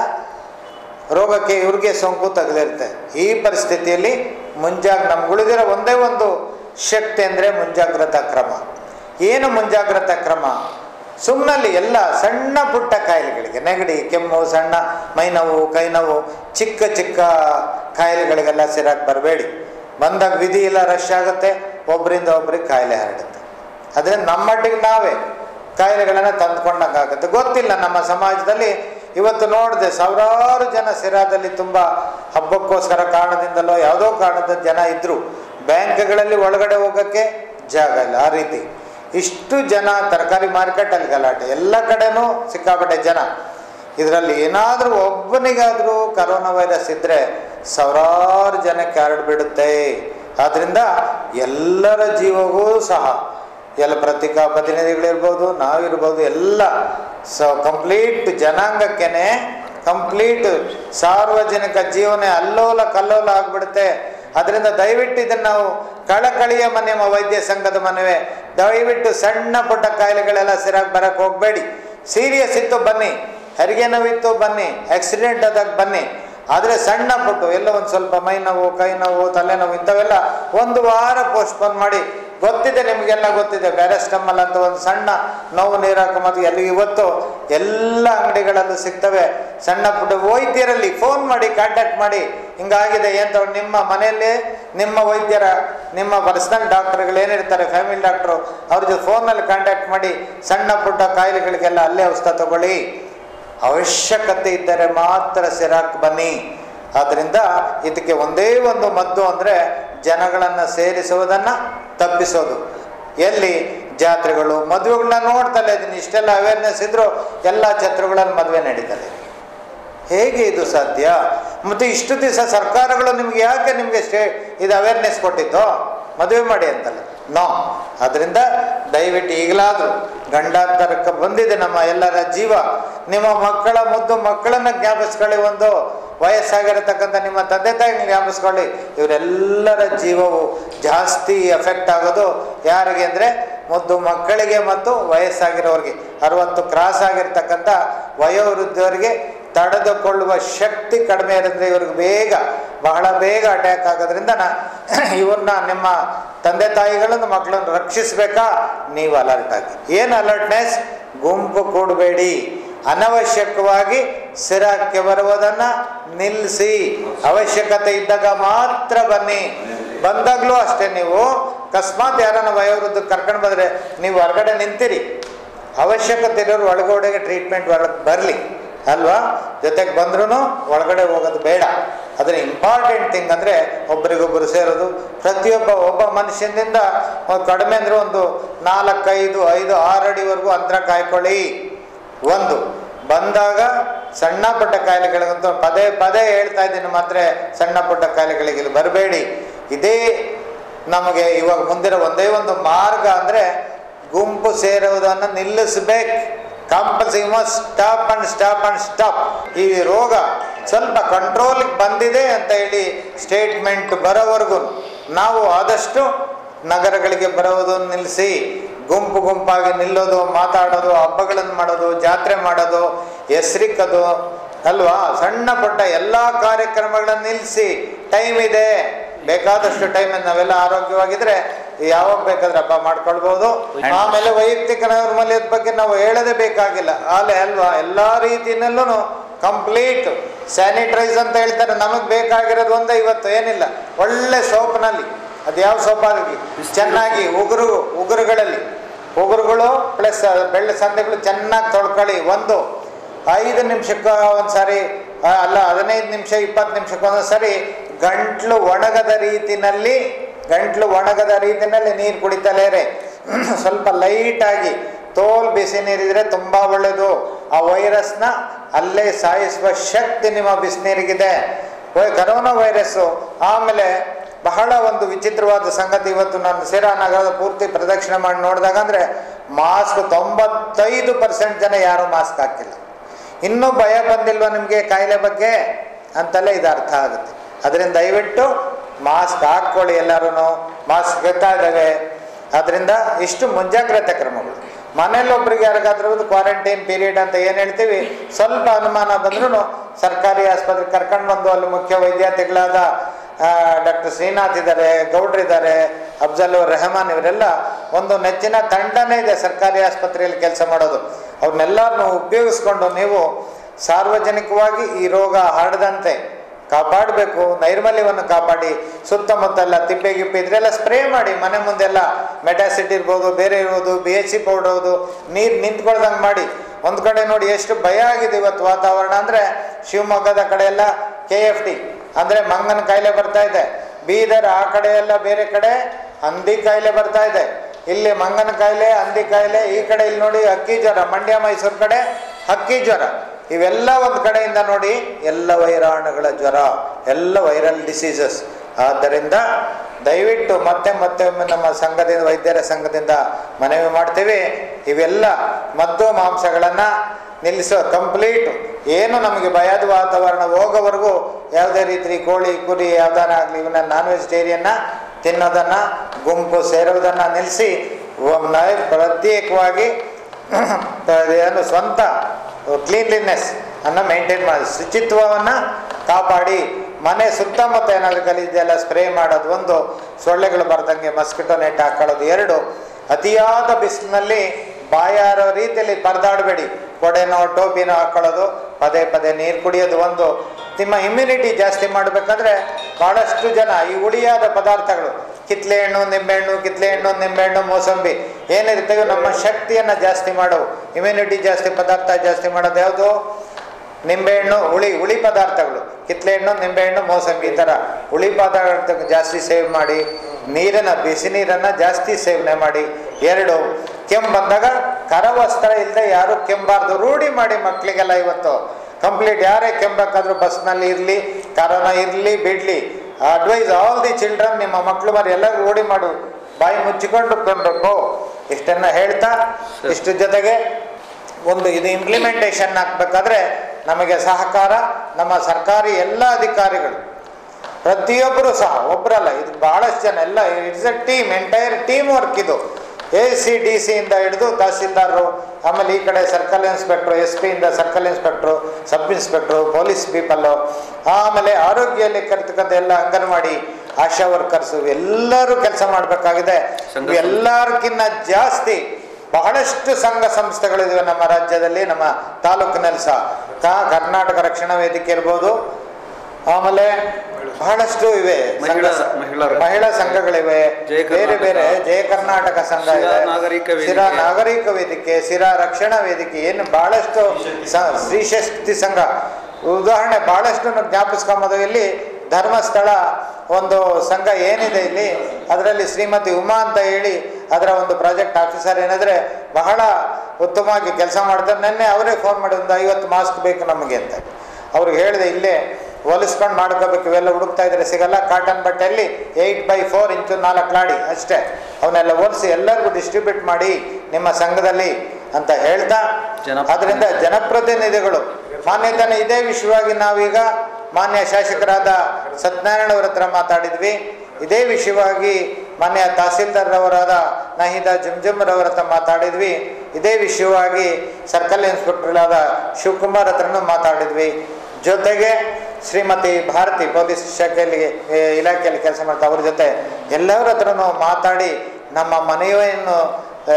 ರೋಗಕ್ಕೆ ಇವ್ರಿಗೆ ಸೋಂಕು ತಗಲಿರುತ್ತೆ ಈ ಪರಿಸ್ಥಿತಿಯಲ್ಲಿ ಮುಂಜಾಗ್ ನಮ್ಗೆ ಉಳಿದಿರೋ ಒಂದೇ ಒಂದು ಶಕ್ತಿ ಅಂದರೆ ಮುಂಜಾಗ್ರತಾ ಕ್ರಮ ಏನು ಮುಂಜಾಗ್ರತಾ ಕ್ರಮ ಸುಮ್ಮನಲ್ಲಿ ಎಲ್ಲ ಸಣ್ಣ ಪುಟ್ಟ ಕಾಯಿಲೆಗಳಿಗೆ ನೆಗಡಿ ಕೆಮ್ಮು ಸಣ್ಣ ಮೈ ನೋವು ಕೈ ನೋವು ಚಿಕ್ಕ ಚಿಕ್ಕ ಕಾಯಿಲೆಗಳಿಗೆಲ್ಲ ಸಿರಾಕ್ ಬರಬೇಡಿ ಬಂದಾಗ ವಿಧಿ ಇಲ್ಲ ರಶ್ ಆಗುತ್ತೆ ಒಬ್ಬರಿಂದ ಒಬ್ರಿಗೆ ಕಾಯಿಲೆ ಹರಡುತ್ತೆ ಆದರೆ ನಮ್ಮಟ್ಟಿಗೆ ನಾವೇ ಕಾಯಿಲೆಗಳನ್ನು ತಂದ್ಕೊಂಡಂಗಾಗುತ್ತೆ ಗೊತ್ತಿಲ್ಲ ನಮ್ಮ ಸಮಾಜದಲ್ಲಿ ಇವತ್ತು ನೋಡಿದೆ ಸಾವಿರಾರು ಜನ ಸಿರಾದಲ್ಲಿ ತುಂಬ ಹಬ್ಬಕ್ಕೋಸ್ಕರ ಕಾರಣದಿಂದಲೋ ಯಾವುದೋ ಕಾರಣದ ಜನ ಇದ್ದರು ಬ್ಯಾಂಕ್ಗಳಲ್ಲಿ ಒಳಗಡೆ ಹೋಗೋಕ್ಕೆ ಜಾಗ ಇಲ್ಲ ಆ ರೀತಿ ಇಷ್ಟು ಜನ ತರಕಾರಿ ಮಾರ್ಕೆಟಲ್ಲಿ ಗಲಾಟೆ ಎಲ್ಲ ಕಡೆನೂ ಸಿಕ್ಕಾಪಟ್ಟೆ ಜನ ಇದರಲ್ಲಿ ಏನಾದರೂ ಒಬ್ಬನಿಗಾದರೂ ಕರೋನಾ ವೈರಸ್ ಇದ್ದರೆ ಸಾವಿರಾರು ಜನಕ್ಕೆ ಹರಡ್ಬಿಡುತ್ತೆ ಆದ್ದರಿಂದ ಎಲ್ಲರ ಜೀವವೂ ಸಹ ಎಲ್ಲ ಪತ್ರಿಕಾ ಪ್ರತಿನಿಧಿಗಳಿರ್ಬೋದು ನಾವಿರ್ಬೋದು ಎಲ್ಲ ಸೊ ಕಂಪ್ಲೀಟ್ ಜನಾಂಗಕ್ಕೇನೆ ಕಂಪ್ಲೀಟ್ ಸಾರ್ವಜನಿಕ ಜೀವನ ಅಲ್ಲೋಲ ಕಲ್ಲೋಲ ಆಗ್ಬಿಡುತ್ತೆ ಅದರಿಂದ ದಯವಿಟ್ಟು ಇದನ್ನು ನಾವು ಕಳಕಳಿಯ ಮನೆ ವೈದ್ಯ ಸಂಘದ ಮನವೇ ದಯವಿಟ್ಟು ಸಣ್ಣ ಪುಟ್ಟ ಕಾಯಿಲೆಗಳೆಲ್ಲ ಸಿರಾಗಿ ಬರಕ್ಕೆ ಹೋಗಬೇಡಿ ಸೀರಿಯಸ್ ಇತ್ತು ಬನ್ನಿ ಹೆರಿಗೆ ನೋವಿತ್ತು ಬನ್ನಿ ಆಕ್ಸಿಡೆಂಟ್ ಆದಾಗ ಬನ್ನಿ ಆದರೆ ಸಣ್ಣ ಪುಟ್ಟು ಎಲ್ಲ ಒಂದು ಸ್ವಲ್ಪ ಮೈ ನೋವು ಕೈ ನೋವು ತಲೆನೋವು ಇಂಥವೆಲ್ಲ ಒಂದು ವಾರ ಪೋಸ್ಟ್ಪೋನ್ ಮಾಡಿ ಗೊತ್ತಿದೆ ನಿಮಗೆಲ್ಲ ಗೊತ್ತಿದೆ ಬ್ಯಾರಸ್ಟಮಲ್ ಅಂತ ಒಂದು ಸಣ್ಣ ನೋವು ನೀರು ಹಾಕೊಂಬದು ಎಲ್ಲಿ ಇವತ್ತು ಎಲ್ಲ ಅಂಗಡಿಗಳಲ್ಲೂ ಸಿಗ್ತವೆ ಸಣ್ಣ ಪುಟ್ಟ ವೈದ್ಯರಲ್ಲಿ ಫೋನ್ ಮಾಡಿ ಕಾಂಟ್ಯಾಕ್ಟ್ ಮಾಡಿ ಹಿಂಗಾಗಿದೆ ಅಂತ ನಿಮ್ಮ ಮನೆಯಲ್ಲಿ ನಿಮ್ಮ ವೈದ್ಯರ ನಿಮ್ಮ ಪರ್ಸನಲ್ ಡಾಕ್ಟರ್ಗಳು ಏನಿರ್ತಾರೆ ಫ್ಯಾಮಿಲಿ ಡಾಕ್ಟ್ರು ಅವ್ರ ಜೊತೆ ಫೋನಲ್ಲಿ ಕಾಂಟ್ಯಾಕ್ಟ್ ಮಾಡಿ ಸಣ್ಣ ಪುಟ್ಟ ಕಾಯಿಲೆಗಳಿಗೆಲ್ಲ ಅಲ್ಲೇ ಔಷಧ ತಗೊಳ್ಳಿ ಅವಶ್ಯಕತೆ ಇದ್ದರೆ ಮಾತ್ರ ಸಿರಾಕ್ ಬನ್ನಿ ಆದ್ದರಿಂದ ಇದಕ್ಕೆ ಒಂದೇ ಒಂದು ಮದ್ದು ಅಂದರೆ ಜನಗಳನ್ನು ಸೇರಿಸುವುದನ್ನು ತಪ್ಪಿಸೋದು ಎಲ್ಲಿ ಜಾತ್ರೆಗಳು ಮದುವೆಗಳನ್ನ ನೋಡ್ತಲೇ ಇದನ್ನು ಇಷ್ಟೆಲ್ಲ ಅವೇರ್ನೆಸ್ ಇದ್ದರೂ ಎಲ್ಲ ಛತ್ರಗಳಲ್ಲಿ ಮದುವೆ ನಡೀತದೆ ಹೇಗೆ ಇದು ಸಾಧ್ಯ ಮತ್ತು ಇಷ್ಟು ದಿವಸ ಸರ್ಕಾರಗಳು ನಿಮ್ಗೆ ಯಾಕೆ ನಿಮಗೆ ಸ್ಟೇ ಇದು ಅವೇರ್ನೆಸ್ ಕೊಟ್ಟಿದ್ದು ಮದುವೆ ಮಾಡಿ ಅಂತಲ್ಲ ನೋ ಅದರಿಂದ ದಯವಿಟ್ಟು ಈಗಲಾದರೂ ಗಂಡಾಂತರಕ್ಕೆ ಬಂದಿದೆ ನಮ್ಮ ಎಲ್ಲರ ಜೀವ ನಿಮ್ಮ ಮಕ್ಕಳ ಮುದ್ದು ಮಕ್ಕಳನ್ನು ಜ್ಞಾಪಿಸ್ಕೊಳ್ಳಿ ಒಂದು ವಯಸ್ಸಾಗಿರತಕ್ಕಂಥ ನಿಮ್ಮ ತಂದೆ ತಾಯಿನ ಜ್ಞಾಪಿಸ್ಕೊಳ್ಳಿ ಇವರೆಲ್ಲರ ಜೀವವು ಜಾಸ್ತಿ ಎಫೆಕ್ಟ್ ಆಗೋದು ಯಾರಿಗೆ ಅಂದರೆ ಮುದ್ದು ಮಕ್ಕಳಿಗೆ ಮತ್ತು ವಯಸ್ಸಾಗಿರೋರಿಗೆ ಅರವತ್ತು ಕ್ರಾಸ್ ಆಗಿರ್ತಕ್ಕಂಥ ವಯೋವೃದ್ಧರಿಗೆ ತಡೆದುಕೊಳ್ಳುವ ಶಕ್ತಿ ಕಡಿಮೆ ಇರೋದ್ರೆ ಇವ್ರಿಗೆ ಬೇಗ ಬಹಳ ಬೇಗ ಅಟ್ಯಾಕ್ ಆಗೋದ್ರಿಂದ ನಾ ಇವ್ರನ್ನ ನಿಮ್ಮ ತಂದೆ ತಾಯಿಗಳನ್ನು ಮಕ್ಕಳನ್ನು ರಕ್ಷಿಸಬೇಕಾ ನೀವು ಅಲರ್ಟ್ ಆಗಿ ಏನು ಅಲರ್ಟ್ನೆಸ್ ಗುಂಪು ಕೂಡಬೇಡಿ ಅನವಶ್ಯಕವಾಗಿ ಸಿರಾಕ್ಕೆ ಬರುವುದನ್ನು ನಿಲ್ಲಿಸಿ ಅವಶ್ಯಕತೆ ಇದ್ದಾಗ ಮಾತ್ರ ಬನ್ನಿ ಬಂದಾಗಲೂ ಅಷ್ಟೇ ನೀವು ಅಕಸ್ಮಾತ್ ಯಾರನ್ನ ವಯೋವೃದ್ಧ ಕರ್ಕೊಂಡು ಬಂದರೆ ನೀವು ಹೊರಗಡೆ ನಿಂತಿರಿ ಅವಶ್ಯಕತೆ ಇರೋರು ಒಳಗಡೆಗೆ ಟ್ರೀಟ್ಮೆಂಟ್ ಒಳಗೆ ಬರಲಿ ಅಲ್ವಾ ಜೊತೆಗೆ ಬಂದ್ರೂ ಒಳಗಡೆ ಹೋಗೋದು ಬೇಡ ಅದರ ಇಂಪಾರ್ಟೆಂಟ್ ಥಿಂಗ್ ಅಂದರೆ ಒಬ್ಬರಿಗೊಬ್ಬರು ಸೇರೋದು ಪ್ರತಿಯೊಬ್ಬ ಒಬ್ಬ ಮನುಷ್ಯನಿಂದ ಒಂದು ಕಡಿಮೆ ಅಂದರೆ ಒಂದು ನಾಲ್ಕೈದು ಐದು ಆರು ಅಡಿವರೆಗೂ ಅಂತರ ಕಾಯ್ಕೊಳ್ಳಿ ಒಂದು ಬಂದಾಗ ಸಣ್ಣ ಪುಟ್ಟ ಕಾಯಿಲೆಗಳಿಗಂತೂ ಪದೇ ಪದೇ ಹೇಳ್ತಾ ಇದ್ದೀನಿ ಮಾತ್ರ ಸಣ್ಣ ಪುಟ್ಟ ಕಾಯಿಲೆಗಳಿಗೆ ಇಲ್ಲಿ ಬರಬೇಡಿ ಇದೇ ನಮಗೆ ಇವಾಗ ಮುಂದಿರೋ ಒಂದೇ ಒಂದು ಮಾರ್ಗ ಅಂದರೆ ಗುಂಪು ಸೇರುವುದನ್ನು ನಿಲ್ಲಿಸಬೇಕು compulsory must stop and stop and stop ಈ ರೋಗ ಸ್ವಲ್ಪ ಕಂಟ್ರೋಲಿಗೆ ಬಂದಿದೆ ಅಂತ ಹೇಳಿ ಸ್ಟೇಟ್ಮೆಂಟ್ ಬರೋವರೆಗೂ ನಾವು ಆದಷ್ಟು ನಗರಗಳಿಗೆ ಬರೋದನ್ನು ನಿಲ್ಲಿಸಿ ಗುಂಪು ಗುಂಪಾಗಿ ನಿಲ್ಲೋದು ಮಾತಾಡೋದು ಹಬ್ಬಗಳನ್ನು ಮಾಡೋದು ಜಾತ್ರೆ ಮಾಡೋದು ಹೆಸರಿಕ್ಕದು ಅಲ್ವಾ ಸಣ್ಣ ಪುಟ್ಟ ಎಲ್ಲ ಕಾರ್ಯಕ್ರಮಗಳನ್ನು ನಿಲ್ಲಿಸಿ ಟೈಮ್ ಇದೆ ಬೇಕಾದಷ್ಟು ಟೈಮ್ ನಾವೆಲ್ಲ ಆರೋಗ್ಯವಾಗಿದ್ರೆ ಯಾವಾಗ ಬೇಕಾದ್ರೆ ಹಬ್ಬ ಮಾಡ್ಕೊಳ್ಬೋದು ಆಮೇಲೆ ವೈಯಕ್ತಿಕ ನೈರ್ಮಲ್ಯದ ಬಗ್ಗೆ ನಾವು ಹೇಳದೇ ಬೇಕಾಗಿಲ್ಲ ಆಲೆ ಅಲ್ವಾ ಎಲ್ಲ ರೀತಿಯಲ್ಲೂ ಕಂಪ್ಲೀಟ್ ಸ್ಯಾನಿಟೈಸ್ ಅಂತ ಹೇಳ್ತಾರೆ ನಮಗೆ ಬೇಕಾಗಿರೋದು ಒಂದು ಇವತ್ತು ಏನಿಲ್ಲ ಒಳ್ಳೆ ಸೋಪ್ನಲ್ಲಿ ಅದು ಯಾವ ಸೋಪ್ ಆಗಲಿ ಚೆನ್ನಾಗಿ ಉಗುರು ಉಗುರುಗಳಲ್ಲಿ ಉಗುರುಗಳು ಪ್ಲಸ್ ಬೆಳ್ಳ ಸಂದೆಗಳು ಚೆನ್ನಾಗಿ ತೊಳ್ಕೊಳ್ಳಿ ಒಂದು ಐದು ನಿಮಿಷಕ್ಕೆ ಒಂದು ಸಾರಿ ಆ, ಅಲ್ಲ ಹದಿನೈದು ನಿಮಿಷ ಇಪ್ಪತ್ತು ನಿಮಿಷಕ್ಕೆ ಒಂದು ಸರಿ ಗಂಟ್ಲು ಒಣಗದ ರೀತಿನಲ್ಲಿ ಗಂಟ್ಲು ಒಣಗದ ರೀತಿನಲ್ಲಿ ನೀರು ಕುಡಿತಲೇ ಇರಿ. ಸ್ವಲ್ಪ ಲೈಟಾಗಿ ತೋಲ್ ಬಿಸಿ ನೀರಿದ್ರೆ ತುಂಬ ಒಳ್ಳೆಯದು ಆ ವೈರಸ್ನ ಅಲ್ಲೇ ಸಾಯಿಸುವ ಶಕ್ತಿ ನಿಮ್ಮ ಬಿಸಿನೀರಿಗಿದೆ ವೈ ಕರೋನಾ ವೈರಸ್ಸು ಆಮೇಲೆ ಬಹಳ ಒಂದು ವಿಚಿತ್ರವಾದ ಸಂಗತಿ ಇವತ್ತು ನಾನು ಸಿರಾ ನಗರದ ಪೂರ್ತಿ ಪ್ರದಕ್ಷಿಣೆ ಮಾಡಿ ನೋಡಿದಾಗ ಅಂದರೆ ಮಾಸ್ಕ್ ತೊಂಬತ್ತೈದು ಪರ್ಸೆಂಟ್ ಜನ ಯಾರೂ ಮಾಸ್ಕ್ ಹಾಕಿಲ್ಲ ಇನ್ನೂ ಭಯ ಬಂದಿಲ್ವ ನಿಮಗೆ ಕಾಯಿಲೆ ಬಗ್ಗೆ ಅಂತಲೇ ಇದು ಅರ್ಥ ಆಗುತ್ತೆ ಅದರಿಂದ ದಯವಿಟ್ಟು ಮಾಸ್ಕ್ ಹಾಕ್ಕೊಳ್ಳಿ ಎಲ್ಲರೂ ಮಾಸ್ಕ್ ಗೆತ್ತಾ ಇದ್ದಾವೆ ಅದರಿಂದ ಇಷ್ಟು ಮುಂಜಾಗ್ರತೆ ಕ್ರಮಗಳು ಮನೇಲಿ ಒಬ್ರಿಗೆ ಯಾರಿಗಾದ್ರೂ ಕ್ವಾರಂಟೈನ್ ಪೀರಿಯಡ್ ಅಂತ ಏನು ಹೇಳ್ತೀವಿ ಸ್ವಲ್ಪ ಅನುಮಾನ ಬಂದ್ರೂ ಸರ್ಕಾರಿ ಆಸ್ಪತ್ರೆಗೆ ಕರ್ಕೊಂಡು ಬಂದು ಅಲ್ಲಿ ಮುಖ್ಯ ವೈದ್ಯಾರ್ಥಿಗಳಾದ ಡಾಕ್ಟರ್ ಶ್ರೀನಾಥ್ ಇದ್ದಾರೆ ಗೌಡ್ರಿದ್ದಾರೆ ಅಫ್ಜಲ್ ರೆಹಮಾನ್ ಇವರೆಲ್ಲ ಒಂದು ನೆಚ್ಚಿನ ತಂಡನೇ ಇದೆ ಸರ್ಕಾರಿ ಆಸ್ಪತ್ರೆಯಲ್ಲಿ ಕೆಲಸ ಮಾಡೋದು ಅವ್ರನ್ನೆಲ್ಲರನ್ನು ಉಪಯೋಗಿಸ್ಕೊಂಡು ನೀವು ಸಾರ್ವಜನಿಕವಾಗಿ ಈ ರೋಗ ಹರಡದಂತೆ ಕಾಪಾಡಬೇಕು ನೈರ್ಮಲ್ಯವನ್ನು ಕಾಪಾಡಿ ಸುತ್ತಮುತ್ತೆಲ್ಲ ತಿಪ್ಪೆ ಗಿಪ್ಪೆ ಇದ್ರೆಲ್ಲ ಸ್ಪ್ರೇ ಮಾಡಿ ಮನೆ ಮುಂದೆಲ್ಲ ಮೆಟಾಸಿಟ್ ಇರ್ಬೋದು ಬೇರೆ ಇರ್ಬೋದು ಬಿ ಎಚ್ ಸಿ ಪೌಡರ್ ಹೌದು ನೀರು ನಿಂತ್ಕೊಳ್ದಂಗೆ ಮಾಡಿ ಒಂದು ಕಡೆ ನೋಡಿ ಎಷ್ಟು ಭಯ ಆಗಿದೆ ಇವತ್ತು ವಾತಾವರಣ ಅಂದರೆ ಶಿವಮೊಗ್ಗದ ಕಡೆ ಎಲ್ಲ ಕೆ ಎಫ್ ಟಿ ಅಂದರೆ ಮಂಗನ ಕಾಯಿಲೆ ಬರ್ತಾ ಇದೆ ಬೀದರ್ ಆ ಕಡೆ ಎಲ್ಲ ಬೇರೆ ಕಡೆ ಹಂದಿ ಕಾಯಿಲೆ ಬರ್ತಾ ಇದೆ ಇಲ್ಲಿ ಮಂಗನ ಕಾಯಿಲೆ ಹಂದಿ ಕಾಯಿಲೆ ಈ ಕಡೆ ಇಲ್ಲಿ ನೋಡಿ ಹಕ್ಕಿ ಜ್ವರ ಮಂಡ್ಯ ಮೈಸೂರು ಕಡೆ ಹಕ್ಕಿ ಜ್ವರ ಇವೆಲ್ಲ ಒಂದು ಕಡೆಯಿಂದ ನೋಡಿ ಎಲ್ಲ ವೈರಾಣುಗಳ ಜ್ವರ ಎಲ್ಲ ವೈರಲ್ ಡಿಸೀಸಸ್ ಆದ್ದರಿಂದ ದಯವಿಟ್ಟು ಮತ್ತೆ ಮತ್ತೆ ಒಮ್ಮೆ ನಮ್ಮ ಸಂಘದಿಂದ ವೈದ್ಯರ ಸಂಘದಿಂದ ಮನವಿ ಮಾಡ್ತೀವಿ ಇವೆಲ್ಲ ಮದ್ದು ಮಾಂಸಗಳನ್ನು ನಿಲ್ಲಿಸೋ ಕಂಪ್ಲೀಟ್ ಏನು ನಮಗೆ ಭಯದ ವಾತಾವರಣ ಹೋಗೋವರೆಗೂ ಯಾವುದೇ ರೀತಿ ಕೋಳಿ ಕುರಿ ಯಾವ್ದಾನ ಆಗಲಿ ಇವನ್ನ ನಾನ್ ವೆಜಿಟೇರಿಯನ್ನ ತಿನ್ನೋದನ್ನು ಗುಂಪು ಸೇರೋದನ್ನು ನಿಲ್ಲಿಸಿ ಪ್ರತ್ಯೇಕವಾಗಿ ಏನು ಸ್ವಂತ ಕ್ಲೀನ್ಲಿನೆಸ್ ಅನ್ನು ಮೇಂಟೈನ್ ಮಾಡಿ ಶುಚಿತ್ವವನ್ನು ಕಾಪಾಡಿ ಮನೆ ಸುತ್ತಮುತ್ತ ಏನಾದರೂ ಗಲೀಜೆಲ್ಲ ಸ್ಪ್ರೇ ಮಾಡೋದು ಒಂದು ಸೊಳ್ಳೆಗಳು ಬರ್ದಂಗೆ ಮಸ್ಕಿಟೋ ನೆಟ್ ಹಾಕೊಳ್ಳೋದು ಎರಡು ಅತಿಯಾದ ಬಿಸಿಲಿನಲ್ಲಿ ಬಾಯಾರೋ ರೀತಿಯಲ್ಲಿ ಪರದಾಡಬೇಡಿ ಕೊಡೆನೋ ಟೋಪಿನೋ ಹಾಕೊಳ್ಳೋದು ಪದೇ ಪದೇ ನೀರು ಕುಡಿಯೋದು ಒಂದು ನಿಮ್ಮ ಇಮ್ಯುನಿಟಿ ಜಾಸ್ತಿ ಮಾಡಬೇಕಂದ್ರೆ ಭಾಳಷ್ಟು ಜನ ಈ ಹುಳಿಯಾದ ಪದಾರ್ಥಗಳು ಕಿತ್ಲೆ ಹಣ್ಣು ನಿಂಬೆಹಣ್ಣು ಕಿತ್ಲೆ ಹಣ್ಣು ನಿಂಬೆಹಣ್ಣು ಮೋಸಂಬಿ ಏನಿರ್ತವೆ ನಮ್ಮ ಶಕ್ತಿಯನ್ನು ಜಾಸ್ತಿ ಮಾಡವು ಇಮ್ಯುನಿಟಿ ಜಾಸ್ತಿ ಪದಾರ್ಥ ಜಾಸ್ತಿ ಮಾಡೋದು ಯಾವುದು ನಿಂಬೆಹಣ್ಣು ಹುಳಿ ಹುಳಿ ಪದಾರ್ಥಗಳು ಕಿತ್ಲೆ ಹಣ್ಣು ನಿಂಬೆಹಣ್ಣು ಮೋಸಂಬಿ ಈ ಥರ ಹುಳಿ ಪದಾರ್ಥ ಜಾಸ್ತಿ ಸೇವ್ ಮಾಡಿ ನೀರನ್ನು ಬಿಸಿ ನೀರನ್ನು ಜಾಸ್ತಿ ಸೇವನೆ ಮಾಡಿ ಎರಡು ಕೆಮ್ಮು ಬಂದಾಗ ಕರವಸ್ತ್ರ ಇಲ್ಲದೆ ಯಾರು ಕೆಮ್ಮಬಾರ್ದು ರೂಢಿ ಮಾಡಿ ಮಕ್ಕಳಿಗೆಲ್ಲ ಇವತ್ತು ಕಂಪ್ಲೀಟ್ ಯಾರೇ ಕೆಮ್ಮಬೇಕಾದ್ರೂ ಬಸ್ನಲ್ಲಿ ಇರಲಿ ಕರೋನಾ ಇರಲಿ ಬಿಡಲಿ ಅಡ್ವೈಸ್ ಆಲ್ ದಿ ಚಿಲ್ಡ್ರನ್ ನಿಮ್ಮ ಮಕ್ಕಳು ಮರಿ ಎಲ್ಲರೂ ರೂಢಿ ಮಾಡು ಬಾಯಿ ಮುಚ್ಚಿಕೊಂಡು ಕೊಡಬೇಕು ಇಷ್ಟನ್ನು ಹೇಳ್ತಾ ಇಷ್ಟು ಜೊತೆಗೆ ಒಂದು ಇದು ಇಂಪ್ಲಿಮೆಂಟೇಷನ್ ಹಾಕ್ಬೇಕಾದ್ರೆ ನಮಗೆ ಸಹಕಾರ ನಮ್ಮ ಸರ್ಕಾರಿ ಎಲ್ಲ ಅಧಿಕಾರಿಗಳು ಪ್ರತಿಯೊಬ್ಬರು ಸಹ ಒಬ್ಬರಲ್ಲ ಇದು ಭಾಳಷ್ಟು ಜನ ಎಲ್ಲ it's a team entire team work ಇದು ಎ ಸಿ ಡಿ ಸಿಯಿಂದ ಹಿಡಿದು ತಹಸೀಲ್ದಾರರು ಆಮೇಲೆ ಈ ಕಡೆ ಸರ್ಕಲ್ ಇನ್ಸ್ಪೆಕ್ಟ್ರು ಎಸ್ ಪಿಯಿಂದ circle inspector sub inspector police people ಆಮೇಲೆ ಆರೋಗ್ಯದಲ್ಲಿ ಕರೆತಕ್ಕಂಥ ಎಲ್ಲ ಅಂಗನವಾಡಿ ಆಶಾ ವರ್ಕರ್ಸು ಎಲ್ಲರೂ ಕೆಲಸ ಮಾಡಬೇಕಾಗಿದೆ ಎಲ್ಲರಿಗಿನ್ನ ಜಾಸ್ತಿ ಬಹಳಷ್ಟು ಸಂಘ ಸಂಸ್ಥೆಗಳಿವೆ ನಮ್ಮ ರಾಜ್ಯದಲ್ಲಿ ನಮ್ಮ ತಾಲೂಕಿನಲ್ಲಿ ಸಹ ಕ- ಕರ್ನಾಟಕ ರಕ್ಷಣಾ ವೇದಿಕೆ ಇರ್ಬೋದು ಆಮೇಲೆ ಬಹಳಷ್ಟು ಇವೆ ಮಹಿಳಾ- ಸಂಘ- ಮಹಿಳಾ- ಮಹಿಳಾ ಸಂಘಗಳಿವೆ ಜಯ ಬೇರೆ ಕರ್ನಾಟಕ, ಬೇರೆ ಜಯ ಕರ್ನಾಟಕ ಸಂಘ ಸಿರಾ ಇದೆ ನಾಗರಿಕ ವೇದಿಕೆ. ಸಿರಾ ನಾಗರಿಕ ವೇದಿಕೆ ಸಿರಾ ರಕ್ಷಣಾ ವೇದಿಕೆ ಏನು ಬಹಳಷ್ಟು ಸ- ಸ್ತ್ರೀ ಶಕ್ತಿ ಸಂಘ ಉದಾಹರಣೆ ಬಹಳಷ್ಟು ನಾವು ಜ್ಞಾಪಿಸ್ಕೊಂಬೋದು ಇಲ್ಲಿ ಧರ್ಮಸ್ಥಳ ಒಂದು ಸಂಘ ಏನಿದೆ ಇಲ್ಲಿ ಅದರಲ್ಲಿ ಶ್ರೀಮತಿ ಉಮಾ ಅಂತ ಹೇಳಿ ಅದರ ಒಂದು ಪ್ರಾಜೆಕ್ಟ್ ಆಫೀಸರ್ ಏನಾದರೆ ಬಹಳ ಉತ್ತಮವಾಗಿ ಕೆಲಸ ಮಾಡ್ತಾರೆ ನಿನ್ನೆ ಅವರೇ ಫೋನ್ ಮಾಡಿ ಒಂದು ಐವತ್ತು ಮಾಸ್ಕ್ ಬೇಕು ನಮಗೆ ಅಂತ ಅವ್ರಿಗೆ ಹೇಳಿದೆ ಇಲ್ಲೇ ಹೊಲಿಸ್ಕೊಂಡು ಮಾಡ್ಕೋಬೇಕು ಇವೆಲ್ಲ ಹುಡುಕ್ತಾ ಇದ್ರೆ ಸಿಗಲ್ಲ ಕಾಟನ್ ಬಟ್ಟೆಯಲ್ಲಿ ಏಯ್ಟ್ ಬೈ ಫೋರ್ ಇಂಚು ನಾಲ್ಕು ಲಾಡಿ ಅಷ್ಟೇ ಅವನ್ನೆಲ್ಲ ಹೊಲಿಸಿ ಎಲ್ಲರಿಗೂ ಡಿಸ್ಟ್ರಿಬ್ಯೂಟ್ ಮಾಡಿ ನಿಮ್ಮ ಸಂಘದಲ್ಲಿ ಅಂತ ಹೇಳ್ತಾ ಜನಪ್ರತಿನಿಧಿ- ಅದರಿಂದ ಜನಪ್ರತಿನಿಧಿಗಳು ಮಾನ್ಯತಾನೆ ಇದೇ ವಿಷಯವಾಗಿ ನಾವೀಗ ಮಾನ್ಯ ಶಾಸಕರಾದ ಸತ್ಯನಾರಾಯಣ ಅವ್ರ ಹತ್ರ ಮಾತಾಡಿದ್ವಿ ಇದೇ ವಿಷಯವಾಗಿ ಮಾನ್ಯ ತಹಸೀಲ್ದಾರ್ರವರಾದ ನಹಿದಾ ಜುಮ್ಜುಮ್ರವರ ಹತ್ರ ಮಾತಾಡಿದ್ವಿ ಇದೇ ವಿಷಯವಾಗಿ ಸರ್ಕಲ್ ಇನ್ಸ್ಪೆಕ್ಟರ್ಗಳಾದ ಶಿವಕುಮಾರ್ ಹತ್ರನೂ ಮಾತಾಡಿದ್ವಿ ಜೊತೆಗೆ ಶ್ರೀಮತಿ ಭಾರತಿ ಪೊಲೀಸ್ ಶಾಖೆಯಲ್ಲಿ ಏ, ಇಲಾಖೆಯಲ್ಲಿ ಕೆಲಸ ಮಾಡ್ತಾ ಅವ್ರ ಜೊತೆ ಎಲ್ಲರ ಹತ್ರನೂ ಮಾತಾಡಿ ನಮ್ಮ ಮನೆಯನ್ನು ಆ,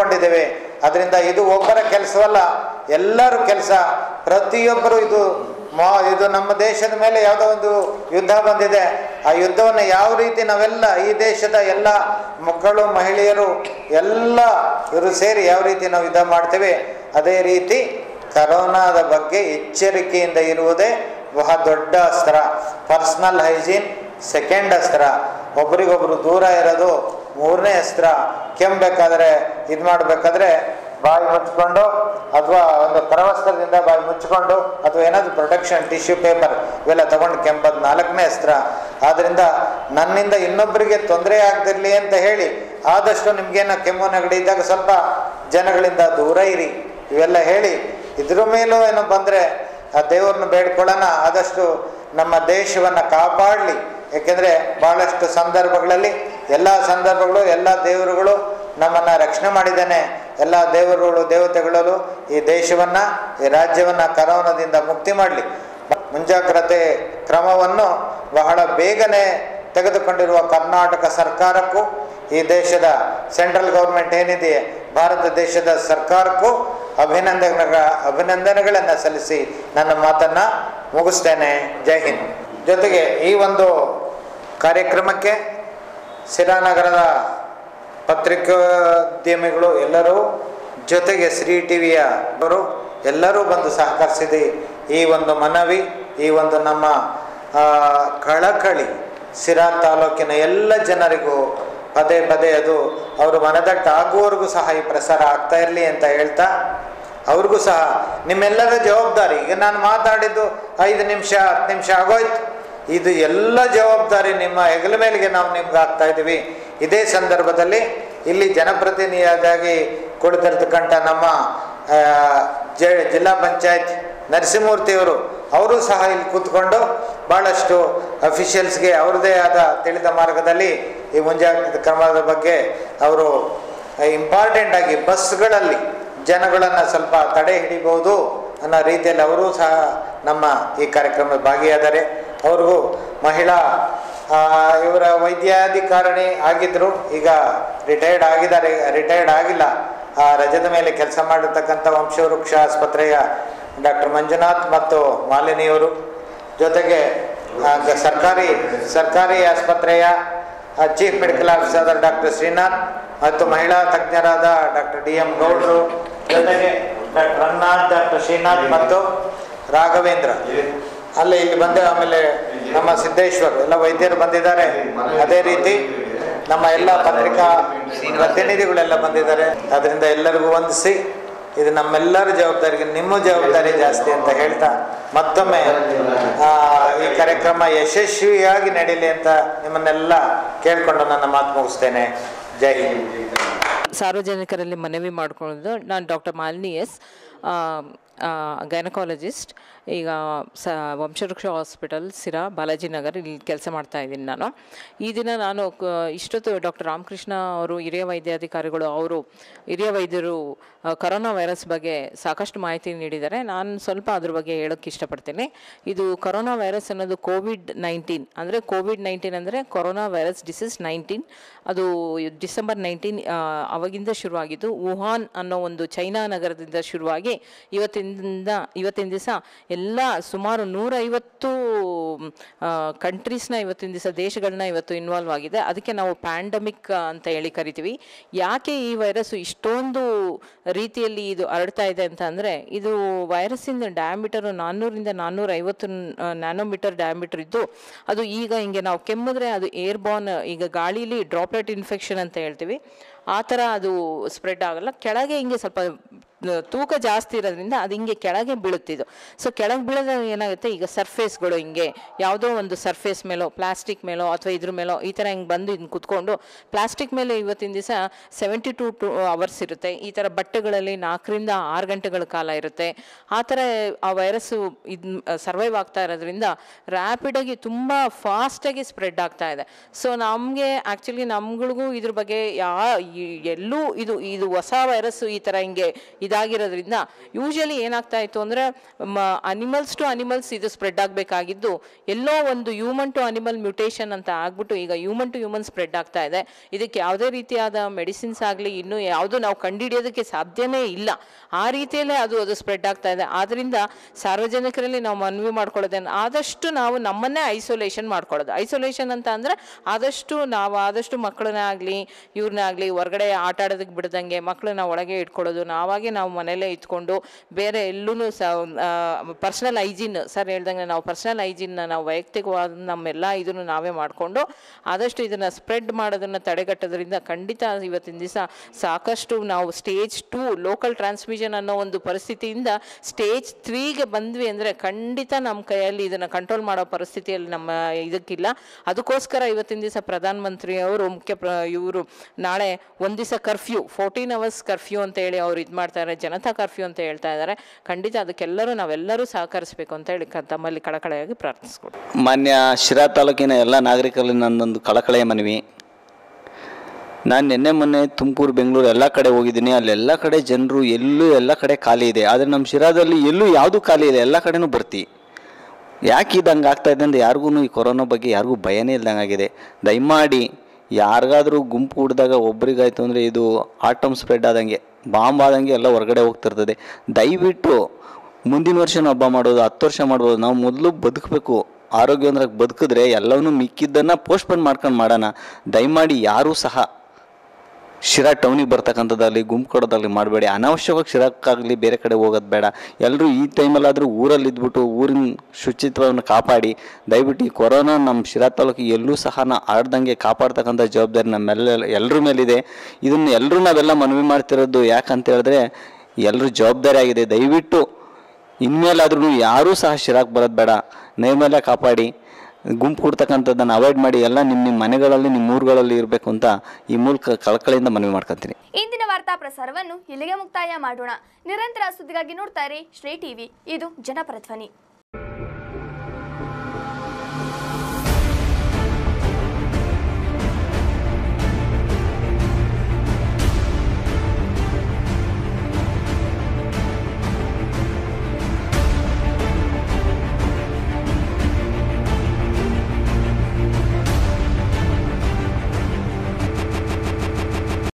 ಹೇಳ್ಕೊಂಡಿದ್ದೇವೆ ಅದರಿಂದ ಇದು ಒಬ್ಬರ ಕೆಲಸವಲ್ಲ ಎಲ್ಲರ ಕೆಲಸ ಪ್ರತಿಯೊಬ್ಬರು ಇದು ಮಾ ಇದು ನಮ್ಮ ದೇಶದ ಮೇಲೆ ಯಾವುದೋ ಒಂದು ಯುದ್ಧ ಬಂದಿದೆ ಆ ಯುದ್ಧವನ್ನು ಯಾವ ರೀತಿ ನಾವೆಲ್ಲ ಈ ದೇಶದ ಎಲ್ಲ ಮಕ್ಕಳು ಮಹಿಳೆಯರು ಎಲ್ಲ ಇವರು ಸೇರಿ ಯಾವ ರೀತಿ ನಾವು ಯುದ್ಧ ಮಾಡ್ತೇವೆ ಅದೇ ರೀತಿ ಕರೋನಾದ ಬಗ್ಗೆ ಎಚ್ಚರಿಕೆಯಿಂದ ಇರುವುದೇ ಬಹಳ ದೊಡ್ಡ ಅಸ್ತ್ರ ಪರ್ಸ್ನಲ್ ಹೈಜೀನ್ ಸೆಕೆಂಡ್ ಅಸ್ತ್ರ ಒಬ್ರಿಗೊಬ್ರು ದೂರ ಇರೋದು ಮೂರನೇ ಅಸ್ತ್ರ ಕೆಮ್ಮಬೇಕಾದ್ರೆ ಇದು ಮಾಡಬೇಕಾದ್ರೆ ಬಾಯಿ ಮುಚ್ಕೊಂಡು ಅಥವಾ ಒಂದು ಕರವಸ್ತ್ರದಿಂದ ಬಾಯಿ ಮುಚ್ಕೊಂಡು ಅಥವಾ ಏನಾದರೂ ಪ್ರೊಟೆಕ್ಷನ್ ಟಿಶ್ಯೂ ಪೇಪರ್ ಇವೆಲ್ಲ ತಗೊಂಡು ಕೆಂಪದು ನಾಲ್ಕನೇ ಅಸ್ತ್ರ ಆದ್ದರಿಂದ ನನ್ನಿಂದ ಇನ್ನೊಬ್ಬರಿಗೆ ತೊಂದರೆ ಆಗದಿರಲಿ ಅಂತ ಹೇಳಿ ಆದಷ್ಟು ನಿಮ್ಗೇನೋ ಕೆಮ್ಮು ನೆಗಡಿ ಇದ್ದಾಗ ಸ್ವಲ್ಪ ಜನಗಳಿಂದ ದೂರ ಇರಿ ಇವೆಲ್ಲ ಹೇಳಿ ಇದ್ರ ಮೇಲೂ ಏನೋ ಬಂದರೆ ಆ ದೇವ್ರನ್ನ ಬೇಡ್ಕೊಳ್ಳೋಣ ಆದಷ್ಟು ನಮ್ಮ ದೇಶವನ್ನು ಕಾಪಾಡಲಿ ಏಕೆಂದರೆ ಭಾಳಷ್ಟು ಸಂದರ್ಭಗಳಲ್ಲಿ ಎಲ್ಲ ಸಂದರ್ಭಗಳು ಎಲ್ಲ ದೇವರುಗಳು ನಮ್ಮನ್ನು ರಕ್ಷಣೆ ಮಾಡಿದ್ದಾನೆ ಎಲ್ಲ ದೇವರುಗಳು ದೇವತೆಗಳಲ್ಲೂ ಈ ದೇಶವನ್ನು ಈ ರಾಜ್ಯವನ್ನು ಕರೋನಾದಿಂದ ಮುಕ್ತಿ ಮಾಡಲಿ ಮುಂಜಾಗ್ರತೆ ಕ್ರಮವನ್ನು ಬಹಳ ಬೇಗನೆ ತೆಗೆದುಕೊಂಡಿರುವ ಕರ್ನಾಟಕ ಸರ್ಕಾರಕ್ಕೂ ಈ ದೇಶದ ಸೆಂಟ್ರಲ್ ಗೌರ್ಮೆಂಟ್ ಏನಿದೆ ಭಾರತ ದೇಶದ ಸರ್ಕಾರಕ್ಕೂ ಅಭಿನಂದನೆಗಳ ಅಭಿನಂದನೆಗಳನ್ನು ಸಲ್ಲಿಸಿ ನನ್ನ ಮಾತನ್ನು ಮುಗಿಸ್ತೇನೆ ಜೈ ಹಿಂದ್ ಜೊತೆಗೆ ಈ ಒಂದು ಕಾರ್ಯಕ್ರಮಕ್ಕೆ ಸಿರಾನಗರದ ಪತ್ರಿಕೋದ್ಯಮಿಗಳು ಎಲ್ಲರೂ ಜೊತೆಗೆ ಶ್ರೀ ಟಿವಿಯ ಅವರು ಎಲ್ಲರೂ ಬಂದು ಸಹಕರಿಸಿದೆ ಈ ಒಂದು ಮನವಿ ಈ ಒಂದು ನಮ್ಮ ಆ, ಕಳಕಳಿ ಸಿರಾ ತಾಲೂಕಿನ ಎಲ್ಲ ಜನರಿಗೂ ಪದೇ ಪದೇ ಅದು ಅವರು ಮನದಟ್ಟ ಆಗುವವರೆಗೂ ಸಹ ಈ ಪ್ರಸಾರ ಆಗ್ತಾ ಇರಲಿ ಅಂತ ಹೇಳ್ತಾ ಅವ್ರಿಗೂ ಸಹ ನಿಮ್ಮೆಲ್ಲರ ಜವಾಬ್ದಾರಿ ಈಗ ನಾನು ಮಾತಾಡಿದ್ದು ಐದು ನಿಮಿಷ ಹತ್ತು ನಿಮಿಷ ಆಗೋಯ್ತು ಇದು ಎಲ್ಲ ಜವಾಬ್ದಾರಿ ನಿಮ್ಮ ಹೆಗಲ ಮೇಲೆಗೆ ನಾವು ನಿಮ್ಗೆ ಆಗ್ತಾ ಇದ್ದೀವಿ ಇದೇ ಸಂದರ್ಭದಲ್ಲಿ ಇಲ್ಲಿ ಜನಪ್ರತಿನಿಧಿಯಾಗಿ ಕುಳಿತಿರ್ತಕ್ಕಂಥ ನಮ್ಮ ಆ, ಜ ಜಿಲ್ಲಾ ಪಂಚಾಯತ್ ನರಸಿಂಹಮೂರ್ತಿಯವರು ಅವರು ಸಹ ಇಲ್ಲಿ ಕೂತ್ಕೊಂಡು ಭಾಳಷ್ಟು ಅಫಿಷಿಯಲ್ಸ್ಗೆ ಅವ್ರದ್ದೇ ಆದ ತಿಳಿದ ಮಾರ್ಗದಲ್ಲಿ ಈ ಮುಂಜಾಗ್ರತಾ ಕ್ರಮದ ಬಗ್ಗೆ ಅವರು ಇಂಪಾರ್ಟೆಂಟ್ ಆಗಿ ಬಸ್ಗಳಲ್ಲಿ ಜನಗಳನ್ನು ಸ್ವಲ್ಪ ತಡೆ ಹಿಡಿಬಹುದು ಅನ್ನೋ ರೀತಿಯಲ್ಲಿ ಅವರು ಸಹ ನಮ್ಮ ಈ ಕಾರ್ಯಕ್ರಮದ ಭಾಗಿಯಾದರೆ ಅವ್ರಿಗೂ ಮಹಿಳಾ ಆ, ಇವರ ವೈದ್ಯಾಧಿಕಾರಣಿ ಆಗಿದ್ದರು ಈಗ ರಿಟೈರ್ಡ್ ಆಗಿದ್ದಾರೆ ರಿಟೈರ್ಡ್ ಆಗಿಲ್ಲ ಆ ರಜದ ಮೇಲೆ ಕೆಲಸ ಮಾಡಿರ್ತಕ್ಕಂಥ ವಂಶವೃಕ್ಷ ಆಸ್ಪತ್ರೆಯ ಡಾಕ್ಟರ್ ಮಂಜುನಾಥ್ ಮತ್ತು ಮಾಲಿನಿಯವರು ಜೊತೆಗೆ ಆ, ಗ- ಸರ್ಕಾರಿ ಸರ್ಕಾರಿ ಆಸ್ಪತ್ರೆಯ chief medical officer doctor Srinath ಮತ್ತು ಮಹಿಳಾ ತಜ್ಞರಾದ ಡಾಕ್ಟರ್ ಡಿ ಎಂ ಗೌಡ್ರು ಜೊತೆಗೆ ಡಾಕ್ಟರ್ ರಂಗನಾಥ್ ಡಾಕ್ಟರ್ ಶ್ರೀನಾಥ್ ಮತ್ತು ರಾಘವೇಂದ್ರ ಅಲ್ಲೇ ಇಲ್ಲಿ ಬಂದೆ ಆಮೇಲೆ ನಮ್ಮ ಸಿದ್ದೇಶ್ವರ್ ಎಲ್ಲ ವೈದ್ಯರು ಬಂದಿದ್ದಾರೆ ಅದೇ ರೀತಿ ನಮ್ಮ ಎಲ್ಲ ಪತ್ರಿಕಾ ಪ್ರತಿನಿಧಿಗಳೆಲ್ಲ ಬಂದಿದ್ದಾರೆ ಅದರಿಂದ ಎಲ್ಲರಿಗೂ ವಂದಿಸಿ ಇದು ನಮ್ಮೆಲ್ಲರ ಜವಾಬ್ದಾರಿಗೆ ನಿಮ್ಮ ಜವಾಬ್ದಾರಿ ಜಾಸ್ತಿ ಅಂತ ಹೇಳ್ತಾ ಮತ್ತೊಮ್ಮೆ ಆ, ಈ ಕಾರ್ಯಕ್ರಮ ಯಶಸ್ವಿಯಾಗಿ ನಡೀಲಿ ಅಂತ ನಿಮ್ಮನ್ನೆಲ್ಲ ಕೇಳ್ಕೊಂಡು ನನ್ನ ಮಾತು ಮುಗಿಸ್ತೇನೆ ಜೈ ಹಿಂದ್ ಸಾರ್ವಜನಿಕರಲ್ಲಿ ಮನವಿ ಮಾಡ್ಕೊಳ್ಳೋದು ನಾನು ಡಾಕ್ಟರ್ ಮಾಲಿನಿ ಎಸ್ ಗೈನಕಾಲಜಿಸ್ಟ್ ಈಗ ಸ ವಂಶವೃಕ್ಷ ಹಾಸ್ಪಿಟಲ್ ಸಿರಾ ಬಾಲಾಜಿನಗರ್ ಇಲ್ಲಿ ಕೆಲಸ ಮಾಡ್ತಾ ಇದ್ದೀನಿ ನಾನು ಈ ದಿನ ನಾನು ಕ- ಇಷ್ಟೊತ್ತು ಡಾಕ್ಟರ್ ರಾಮಕೃಷ್ಣ ಅವರು ಹಿರಿಯ ವೈದ್ಯಾಧಿಕಾರಿಗಳು ಅವರು ಹಿರಿಯ ವೈದ್ಯರು ಆ, ಕರೋನಾ ವೈರಸ್ ಬಗ್ಗೆ ಸಾಕಷ್ಟು ಮಾಹಿತಿ ನೀಡಿದ್ದಾರೆ ನಾನು ಸ್ವಲ್ಪ ಅದ್ರ ಬಗ್ಗೆ ಹೇಳೋಕ್ಕೆ ಇಷ್ಟಪಡ್ತೀನಿ ಇದು ಕರೋನಾ ವೈರಸ್ ಅನ್ನೋದು ಕೋವಿಡ್ ನೈನ್ಟೀನ್ ಅಂದರೆ ಕೋವಿಡ್ ನೈನ್ಟೀನ್ ಅಂದರೆ ಕೊರೋನಾ ವೈರಸ್ ಡಿಸೀಸ್ ನೈನ್ಟೀನ್ ಅದು ಡಿಸೆಂಬರ್ ನೈನ್ಟೀನ್ ಅವಾಗಿಂದ ಶುರುವಾಗಿದ್ದು ವುಹಾನ್ ಅನ್ನೋ ಒಂದು ಚೈನಾ ನಗರದಿಂದ ಶುರುವಾಗಿ ಇವತ್ತಿನಿಂದ ಇವತ್ತಿನ ದಿವಸ ಎಲ್ಲ ಸುಮಾರು ನೂರೈವತ್ತು ಕಂಟ್ರೀಸ್ನ ಇವತ್ತಿನ ದಿವಸ ದೇಶಗಳನ್ನ ಇವತ್ತು ಇನ್ವಾಲ್ವ್ ಆಗಿದೆ ಅದಕ್ಕೆ ನಾವು ಪ್ಯಾಂಡಮಿಕ್ ಅಂತ ಹೇಳಿ ಕರಿತೀವಿ ಯಾಕೆ ಈ ವೈರಸ್ಸು ಇಷ್ಟೊಂದು ರೀತಿಯಲ್ಲಿ ಇದು ಹರಡ್ತಾ ಇದೆ ಅಂತ ಅಂದರೆ ಇದು ವೈರಸ್ಸಿನ ಡಯಾಮೀಟರು ನಾನ್ನೂರಿಂದ ನಾನ್ನೂರ ಐವತ್ತು ನ್ಯಾನೋಮೀಟರ್ ಡಯಾಮೀಟರ್ ಇದ್ದು ಅದು ಈಗ ಹಿಂಗೆ ನಾವು ಕೆಮ್ಮಿದ್ರೆ ಅದು ಏರ್ಬಾರ್ನ್ ಈಗ ಗಾಳೀಲಿ ಡ್ರಾಪ್ಲೆಟ್ ಇನ್ಫೆಕ್ಷನ್ ಅಂತ ಹೇಳ್ತೀವಿ ಆ ಥರ ಅದು ಸ್ಪ್ರೆಡ್ ಆಗಲ್ಲ ಕೆಳಗೆ ಹಿಂಗೆ ಸ್ವಲ್ಪ ಆ, ತೂಕ ಜಾಸ್ತಿ ಇರೋದ್ರಿಂದ ಅದು ಹಿಂಗೆ ಕೆಳಗೆ ಬೀಳುತ್ತಿದ್ದು ಸೊ ಕೆಳಗೆ ಬೀಳೋದಾಗ ಏನಾಗುತ್ತೆ ಈಗ ಸರ್ಫೇಸ್ಗಳು ಹಿಂಗೆ ಯಾವುದೋ ಒಂದು ಸರ್ಫೇಸ್ ಮೇಲೋ ಪ್ಲಾಸ್ಟಿಕ್ ಮೇಲೋ ಅಥವಾ ಇದ್ರ ಮೇಲೋ ಈ ಥರ ಹಿಂಗೆ ಬಂದು ಇದನ್ನ ಕುತ್ಕೊಂಡು ಪ್ಲಾಸ್ಟಿಕ್ ಮೇಲೆ ಇವತ್ತಿನ ದಿವಸ ಸೆವೆಂಟಿ ಟು ಟು ಅವರ್ಸ್ ಇರುತ್ತೆ ಈ ಥರ ಬಟ್ಟೆಗಳಲ್ಲಿ ನಾಲ್ಕರಿಂದ ಆರು ಗಂಟೆಗಳ ಕಾಲ ಇರುತ್ತೆ ಆ ಥರ ಆ ವೈರಸ್ಸು ಇದು ಸರ್ವೈವ್ ಆಗ್ತಾ ಇರೋದ್ರಿಂದ ರ್ಯಾಪಿಡಾಗಿ ತುಂಬ ಫಾಸ್ಟಾಗಿ ಸ್ಪ್ರೆಡ್ ಆಗ್ತಾ ಇದೆ ಸೊ ನಮಗೆ ಆ್ಯಕ್ಚುಲಿ ನಮ್ಗಳಿಗೂ ಇದ್ರ ಬಗ್ಗೆ ಯಾ ಈ- ಎಲ್ಲೂ ಇದು ಇದು ಹೊಸ ವೈರಸ್ಸು ಈ ಥರ ಹಿಂಗೆ ಇದಾಗಿರೋದ್ರಿಂದ ಯೂಶಲಿ ಏನಾಗ್ತಾ ಇತ್ತು ಅಂದರೆ ಅನಿಮಲ್ಸ್ ಟು ಅನಿಮಲ್ಸ್ ಇದು ಸ್ಪ್ರೆಡ್ ಆಗಬೇಕಾಗಿದ್ದು ಎಲ್ಲೋ ಒಂದು ಹ್ಯೂಮನ್ ಟು ಅನಿಮಲ್ ಮ್ಯೂಟೇಷನ್ ಅಂತ ಆಗ್ಬಿಟ್ಟು ಈಗ ಹ್ಯೂಮನ್ ಟು ಹ್ಯೂಮನ್ ಸ್ಪ್ರೆಡ್ ಆಗ್ತಾ ಇದೆ ಇದಕ್ಕೆ ಯಾವುದೇ ರೀತಿಯಾದ ಮೆಡಿಸಿನ್ಸ್ ಆಗಲಿ ಇನ್ನೂ ಯಾವುದು ನಾವು ಕಂಡುಹಿಡಿಯೋದಕ್ಕೆ ಸಾಧ್ಯನೇ ಇಲ್ಲ ಆ ರೀತಿಯಲ್ಲೇ ಅದು ಅದು ಸ್ಪ್ರೆಡ್ ಆಗ್ತಾ ಇದೆ ಆದ್ದರಿಂದ ಸಾರ್ವಜನಿಕರಲ್ಲಿ ನಾವು ಮನವಿ ಮಾಡ್ಕೊಳ್ಳೋದೇನು ಆದಷ್ಟು ನಾವು ನಮ್ಮನ್ನೇ ಐಸೋಲೇಷನ್ ಮಾಡ್ಕೊಳ್ಳೋದು ಐಸೋಲೇಷನ್ ಅಂತ ಅಂದರೆ ಆದಷ್ಟು ನಾವು ಆದಷ್ಟು ಮಕ್ಕಳನ್ನೇ ಆಗಲಿ ಇವ್ರನ್ನೇ ಆಗಲಿ ಹೊರಗಡೆ ಆಟ ಆಡೋದಕ್ಕೆ ಬಿಡ್ದಂಗೆ ಮಕ್ಕಳನ್ನ ಒಳಗೆ ಇಟ್ಕೊಳ್ಳೋದು ನಾವಾಗೆ ನಾವು ಮನೇಲೇ ಇಟ್ಕೊಂಡು ಬೇರೆ ಎಲ್ಲೂ ಸ ಪರ್ಸ್ನಲ್ ಹೈಜೀನ್ ಸರ್ ಹೇಳ್ದಂಗೆ ನಾವು ಪರ್ಸ್ನಲ್ ಹೈಜೀನ್ನ ನಾವು ವೈಯಕ್ತಿಕವಾದ ನಮ್ಮೆಲ್ಲ ಇದನ್ನು ನಾವೇ ಮಾಡಿಕೊಂಡು ಆದಷ್ಟು ಇದನ್ನು ಸ್ಪ್ರೆಡ್ ಮಾಡೋದನ್ನು ತಡೆಗಟ್ಟೋದ್ರಿಂದ ಖಂಡಿತ ಇವತ್ತಿನ ದಿವಸ ಸಾಕಷ್ಟು ನಾವು ಸ್ಟೇಜ್ ಟೂ ಲೋಕಲ್ ಟ್ರಾನ್ಸ್ಮಿಷನ್ ಅನ್ನೋ ಒಂದು ಪರಿಸ್ಥಿತಿಯಿಂದ ಸ್ಟೇಜ್ ತ್ರೀಗೆ ಬಂದ್ವಿ ಅಂದರೆ ಖಂಡಿತ ನಮ್ಮ ಕೈಯಲ್ಲಿ ಇದನ್ನು ಕಂಟ್ರೋಲ್ ಮಾಡೋ ಪರಿಸ್ಥಿತಿಯಲ್ಲಿ ನಮ್ಮ ಇದಕ್ಕಿಲ್ಲ ಅದಕ್ಕೋಸ್ಕರ ಇವತ್ತಿನ ದಿವಸ ಪ್ರಧಾನಮಂತ್ರಿ ಅವರು ಮುಖ್ಯ ಪ್ರ ಇವರು ನಾಳೆ ಒಂದು ದಿವಸ ಕರ್ಫ್ಯೂ ಫೋರ್ಟೀನ್ ಅವರ್ಸ್ ಕರ್ಫ್ಯೂ ಅಂತ ಹೇಳಿ ಅವ್ರು ಇದು ಮಾಡ್ತಾರೆ ಜನತಾ ಕರ್ಫ್ಯೂ ಅಂತ ಹೇಳ್ತಾ ಇದ್ದಾರೆ ಖಂಡಿತ ಅದಕ್ಕೆಲ್ಲರೂ ನಾವೆಲ್ಲರೂ ಸಹಕರಿಸಬೇಕು ಅಂತ ಹೇಳಿ ಕ- ತಮ್ಮಲ್ಲಿ ಕಳಕಳೆಯಾಗಿ ಪ್ರಾರ್ಥಿಸ್ಕೊಡ್ತೀವಿ ಮಾನ್ಯ ಶಿರಾ ತಾಲೂಕಿನ ಎಲ್ಲ ನಾಗರಿಕರಲ್ಲಿ ನನ್ನೊಂದು ಕಳಕಳೆಯ ಮನವಿ ನಾನು ನಿನ್ನೆ ಮೊನ್ನೆ ತುಮಕೂರು ಬೆಂಗಳೂರು ಎಲ್ಲ ಕಡೆ ಹೋಗಿದ್ದೀನಿ ಅಲ್ಲೆಲ್ಲ ಕಡೆ ಜನರು ಎಲ್ಲೂ ಎಲ್ಲ ಕಡೆ ಖಾಲಿ ಇದೆ ಆದರೆ ನಮ್ಮ ಶಿರಾದಲ್ಲಿ ಎಲ್ಲೂ ಯಾವುದು ಖಾಲಿ ಇದೆ ಎಲ್ಲ ಕಡೆನೂ ಬರ್ತಿ ಯಾಕೆ ಇದು ಹಂಗೆ ಆಗ್ತಾ ಇದೆ ಅಂದರೆ ಯಾರಿಗೂ ಈ ಕೊರೋನಾ ಬಗ್ಗೆ ಯಾರಿಗೂ ಭಯನೇ ಇಲ್ದಂಗೆ ಆಗಿದೆ ದಯಮಾಡಿ ಯಾರಿಗಾದ್ರೂ ಗುಂಪು ಹುಡ್ದಾಗ ಒಬ್ರಿಗಾಯ್ತು ಅಂದರೆ ಇದು ಆಟಮ್ ಸ್ಪ್ರೆಡ್ ಆದಂಗೆ ಬಾಂಬ್ ಆದಂಗೆ ಎಲ್ಲ ಹೊರಗಡೆ ಹೋಗ್ತಿರ್ತದೆ ದಯವಿಟ್ಟು ಮುಂದಿನ ವರ್ಷನೂ ಹಬ್ಬ ಮಾಡೋದು ಹತ್ತು ವರ್ಷ ಮಾಡ್ಬೋದು ನಾವು ಮೊದಲು ಬದುಕಬೇಕು ಆರೋಗ್ಯವಂತರಾಗಿ ಬದುಕಿದ್ರೆ ಎಲ್ಲವನ್ನೂ ಮಿಕ್ಕಿದ್ದನ್ನು ಪೋಸ್ಟ್ಪೋನ್ ಮಾಡ್ಕೊಂಡು ಮಾಡೋಣ ದಯಮಾಡಿ ಯಾರೂ ಸಹ ಶಿರಾ ಟೌನಿಗೆ ಬರ್ತಕ್ಕಂಥದ್ದಾಗಲಿ ಗುಂಪು ಕೊಡೋದಾಗಲಿ ಮಾಡಬೇಡಿ ಅನಾವಶ್ಯಕವಾಗಿ ಶಿರಾಕ್ಕಾಗಲಿ ಬೇರೆ ಕಡೆ ಹೋಗೋದು ಬೇಡ ಎಲ್ಲರೂ ಈ ಟೈಮಲ್ಲಾದರೂ ಊರಲ್ಲಿ ಇದ್ಬಿಟ್ಟು ಊರಿನ ಶುಚಿತ್ವವನ್ನು ಕಾಪಾಡಿ ದಯವಿಟ್ಟು ಈ ಕೊರೋನಾ ನಮ್ಮ ಶಿರಾ ತಾಲೂಕಿಗೆ ಎಲ್ಲೂ ಸಹ ನಾ ಆಡ್ದಂಗೆ ಕಾಪಾಡ್ತಕ್ಕಂಥ ಜವಾಬ್ದಾರಿ ನಮ್ಮೆಲ್ಲ ಎಲ್ಲರ ಮೇಲಿದೆ ಇದನ್ನು ಎಲ್ಲರೂ ನಾವೆಲ್ಲ ಮನವಿ ಮಾಡ್ತಿರೋದು ಯಾಕಂತ ಹೇಳಿದ್ರೆ ಎಲ್ಲರೂ ಜವಾಬ್ದಾರಿ ಆಗಿದೆ ದಯವಿಟ್ಟು ಇನ್ಮೇಲಾದ್ರೂ ಯಾರೂ ಸಹ ಶಿರಾಕ್ ಬರೋದು ಬೇಡ ನೈರ್ಮಲ್ಯ ಕಾಪಾಡಿ ಗುಂಪು ಕೊಡ್ತಕ್ಕಂಥದ್ದನ್ನು ಅವಾಯ್ಡ್ ಮಾಡಿ ಎಲ್ಲ ನಿಮ್ಮ ನಿಮ್ಮ ಮನೆಗಳಲ್ಲಿ ನಿಮ್ಮ ಊರುಗಳಲ್ಲಿ ಇರಬೇಕು ಅಂತ ಈ ಮೂಲಕ ಕಳಕಳಿಯಿಂದ ಮನವಿ ಮಾಡ್ಕೊತೀನಿ ಇಂದಿನ ವಾರ್ತಾ ಪ್ರಸಾರವನ್ನು ಇಲ್ಲಿಗೆ ಮುಕ್ತಾಯ ಮಾಡೋಣ ನಿರಂತರ ಸುದ್ದಿಗಾಗಿ ನೋಡ್ತಾರೆ ಶ್ರೀ ಟಿವಿ ಇದು ಜನಪರ ಧ್ವನಿ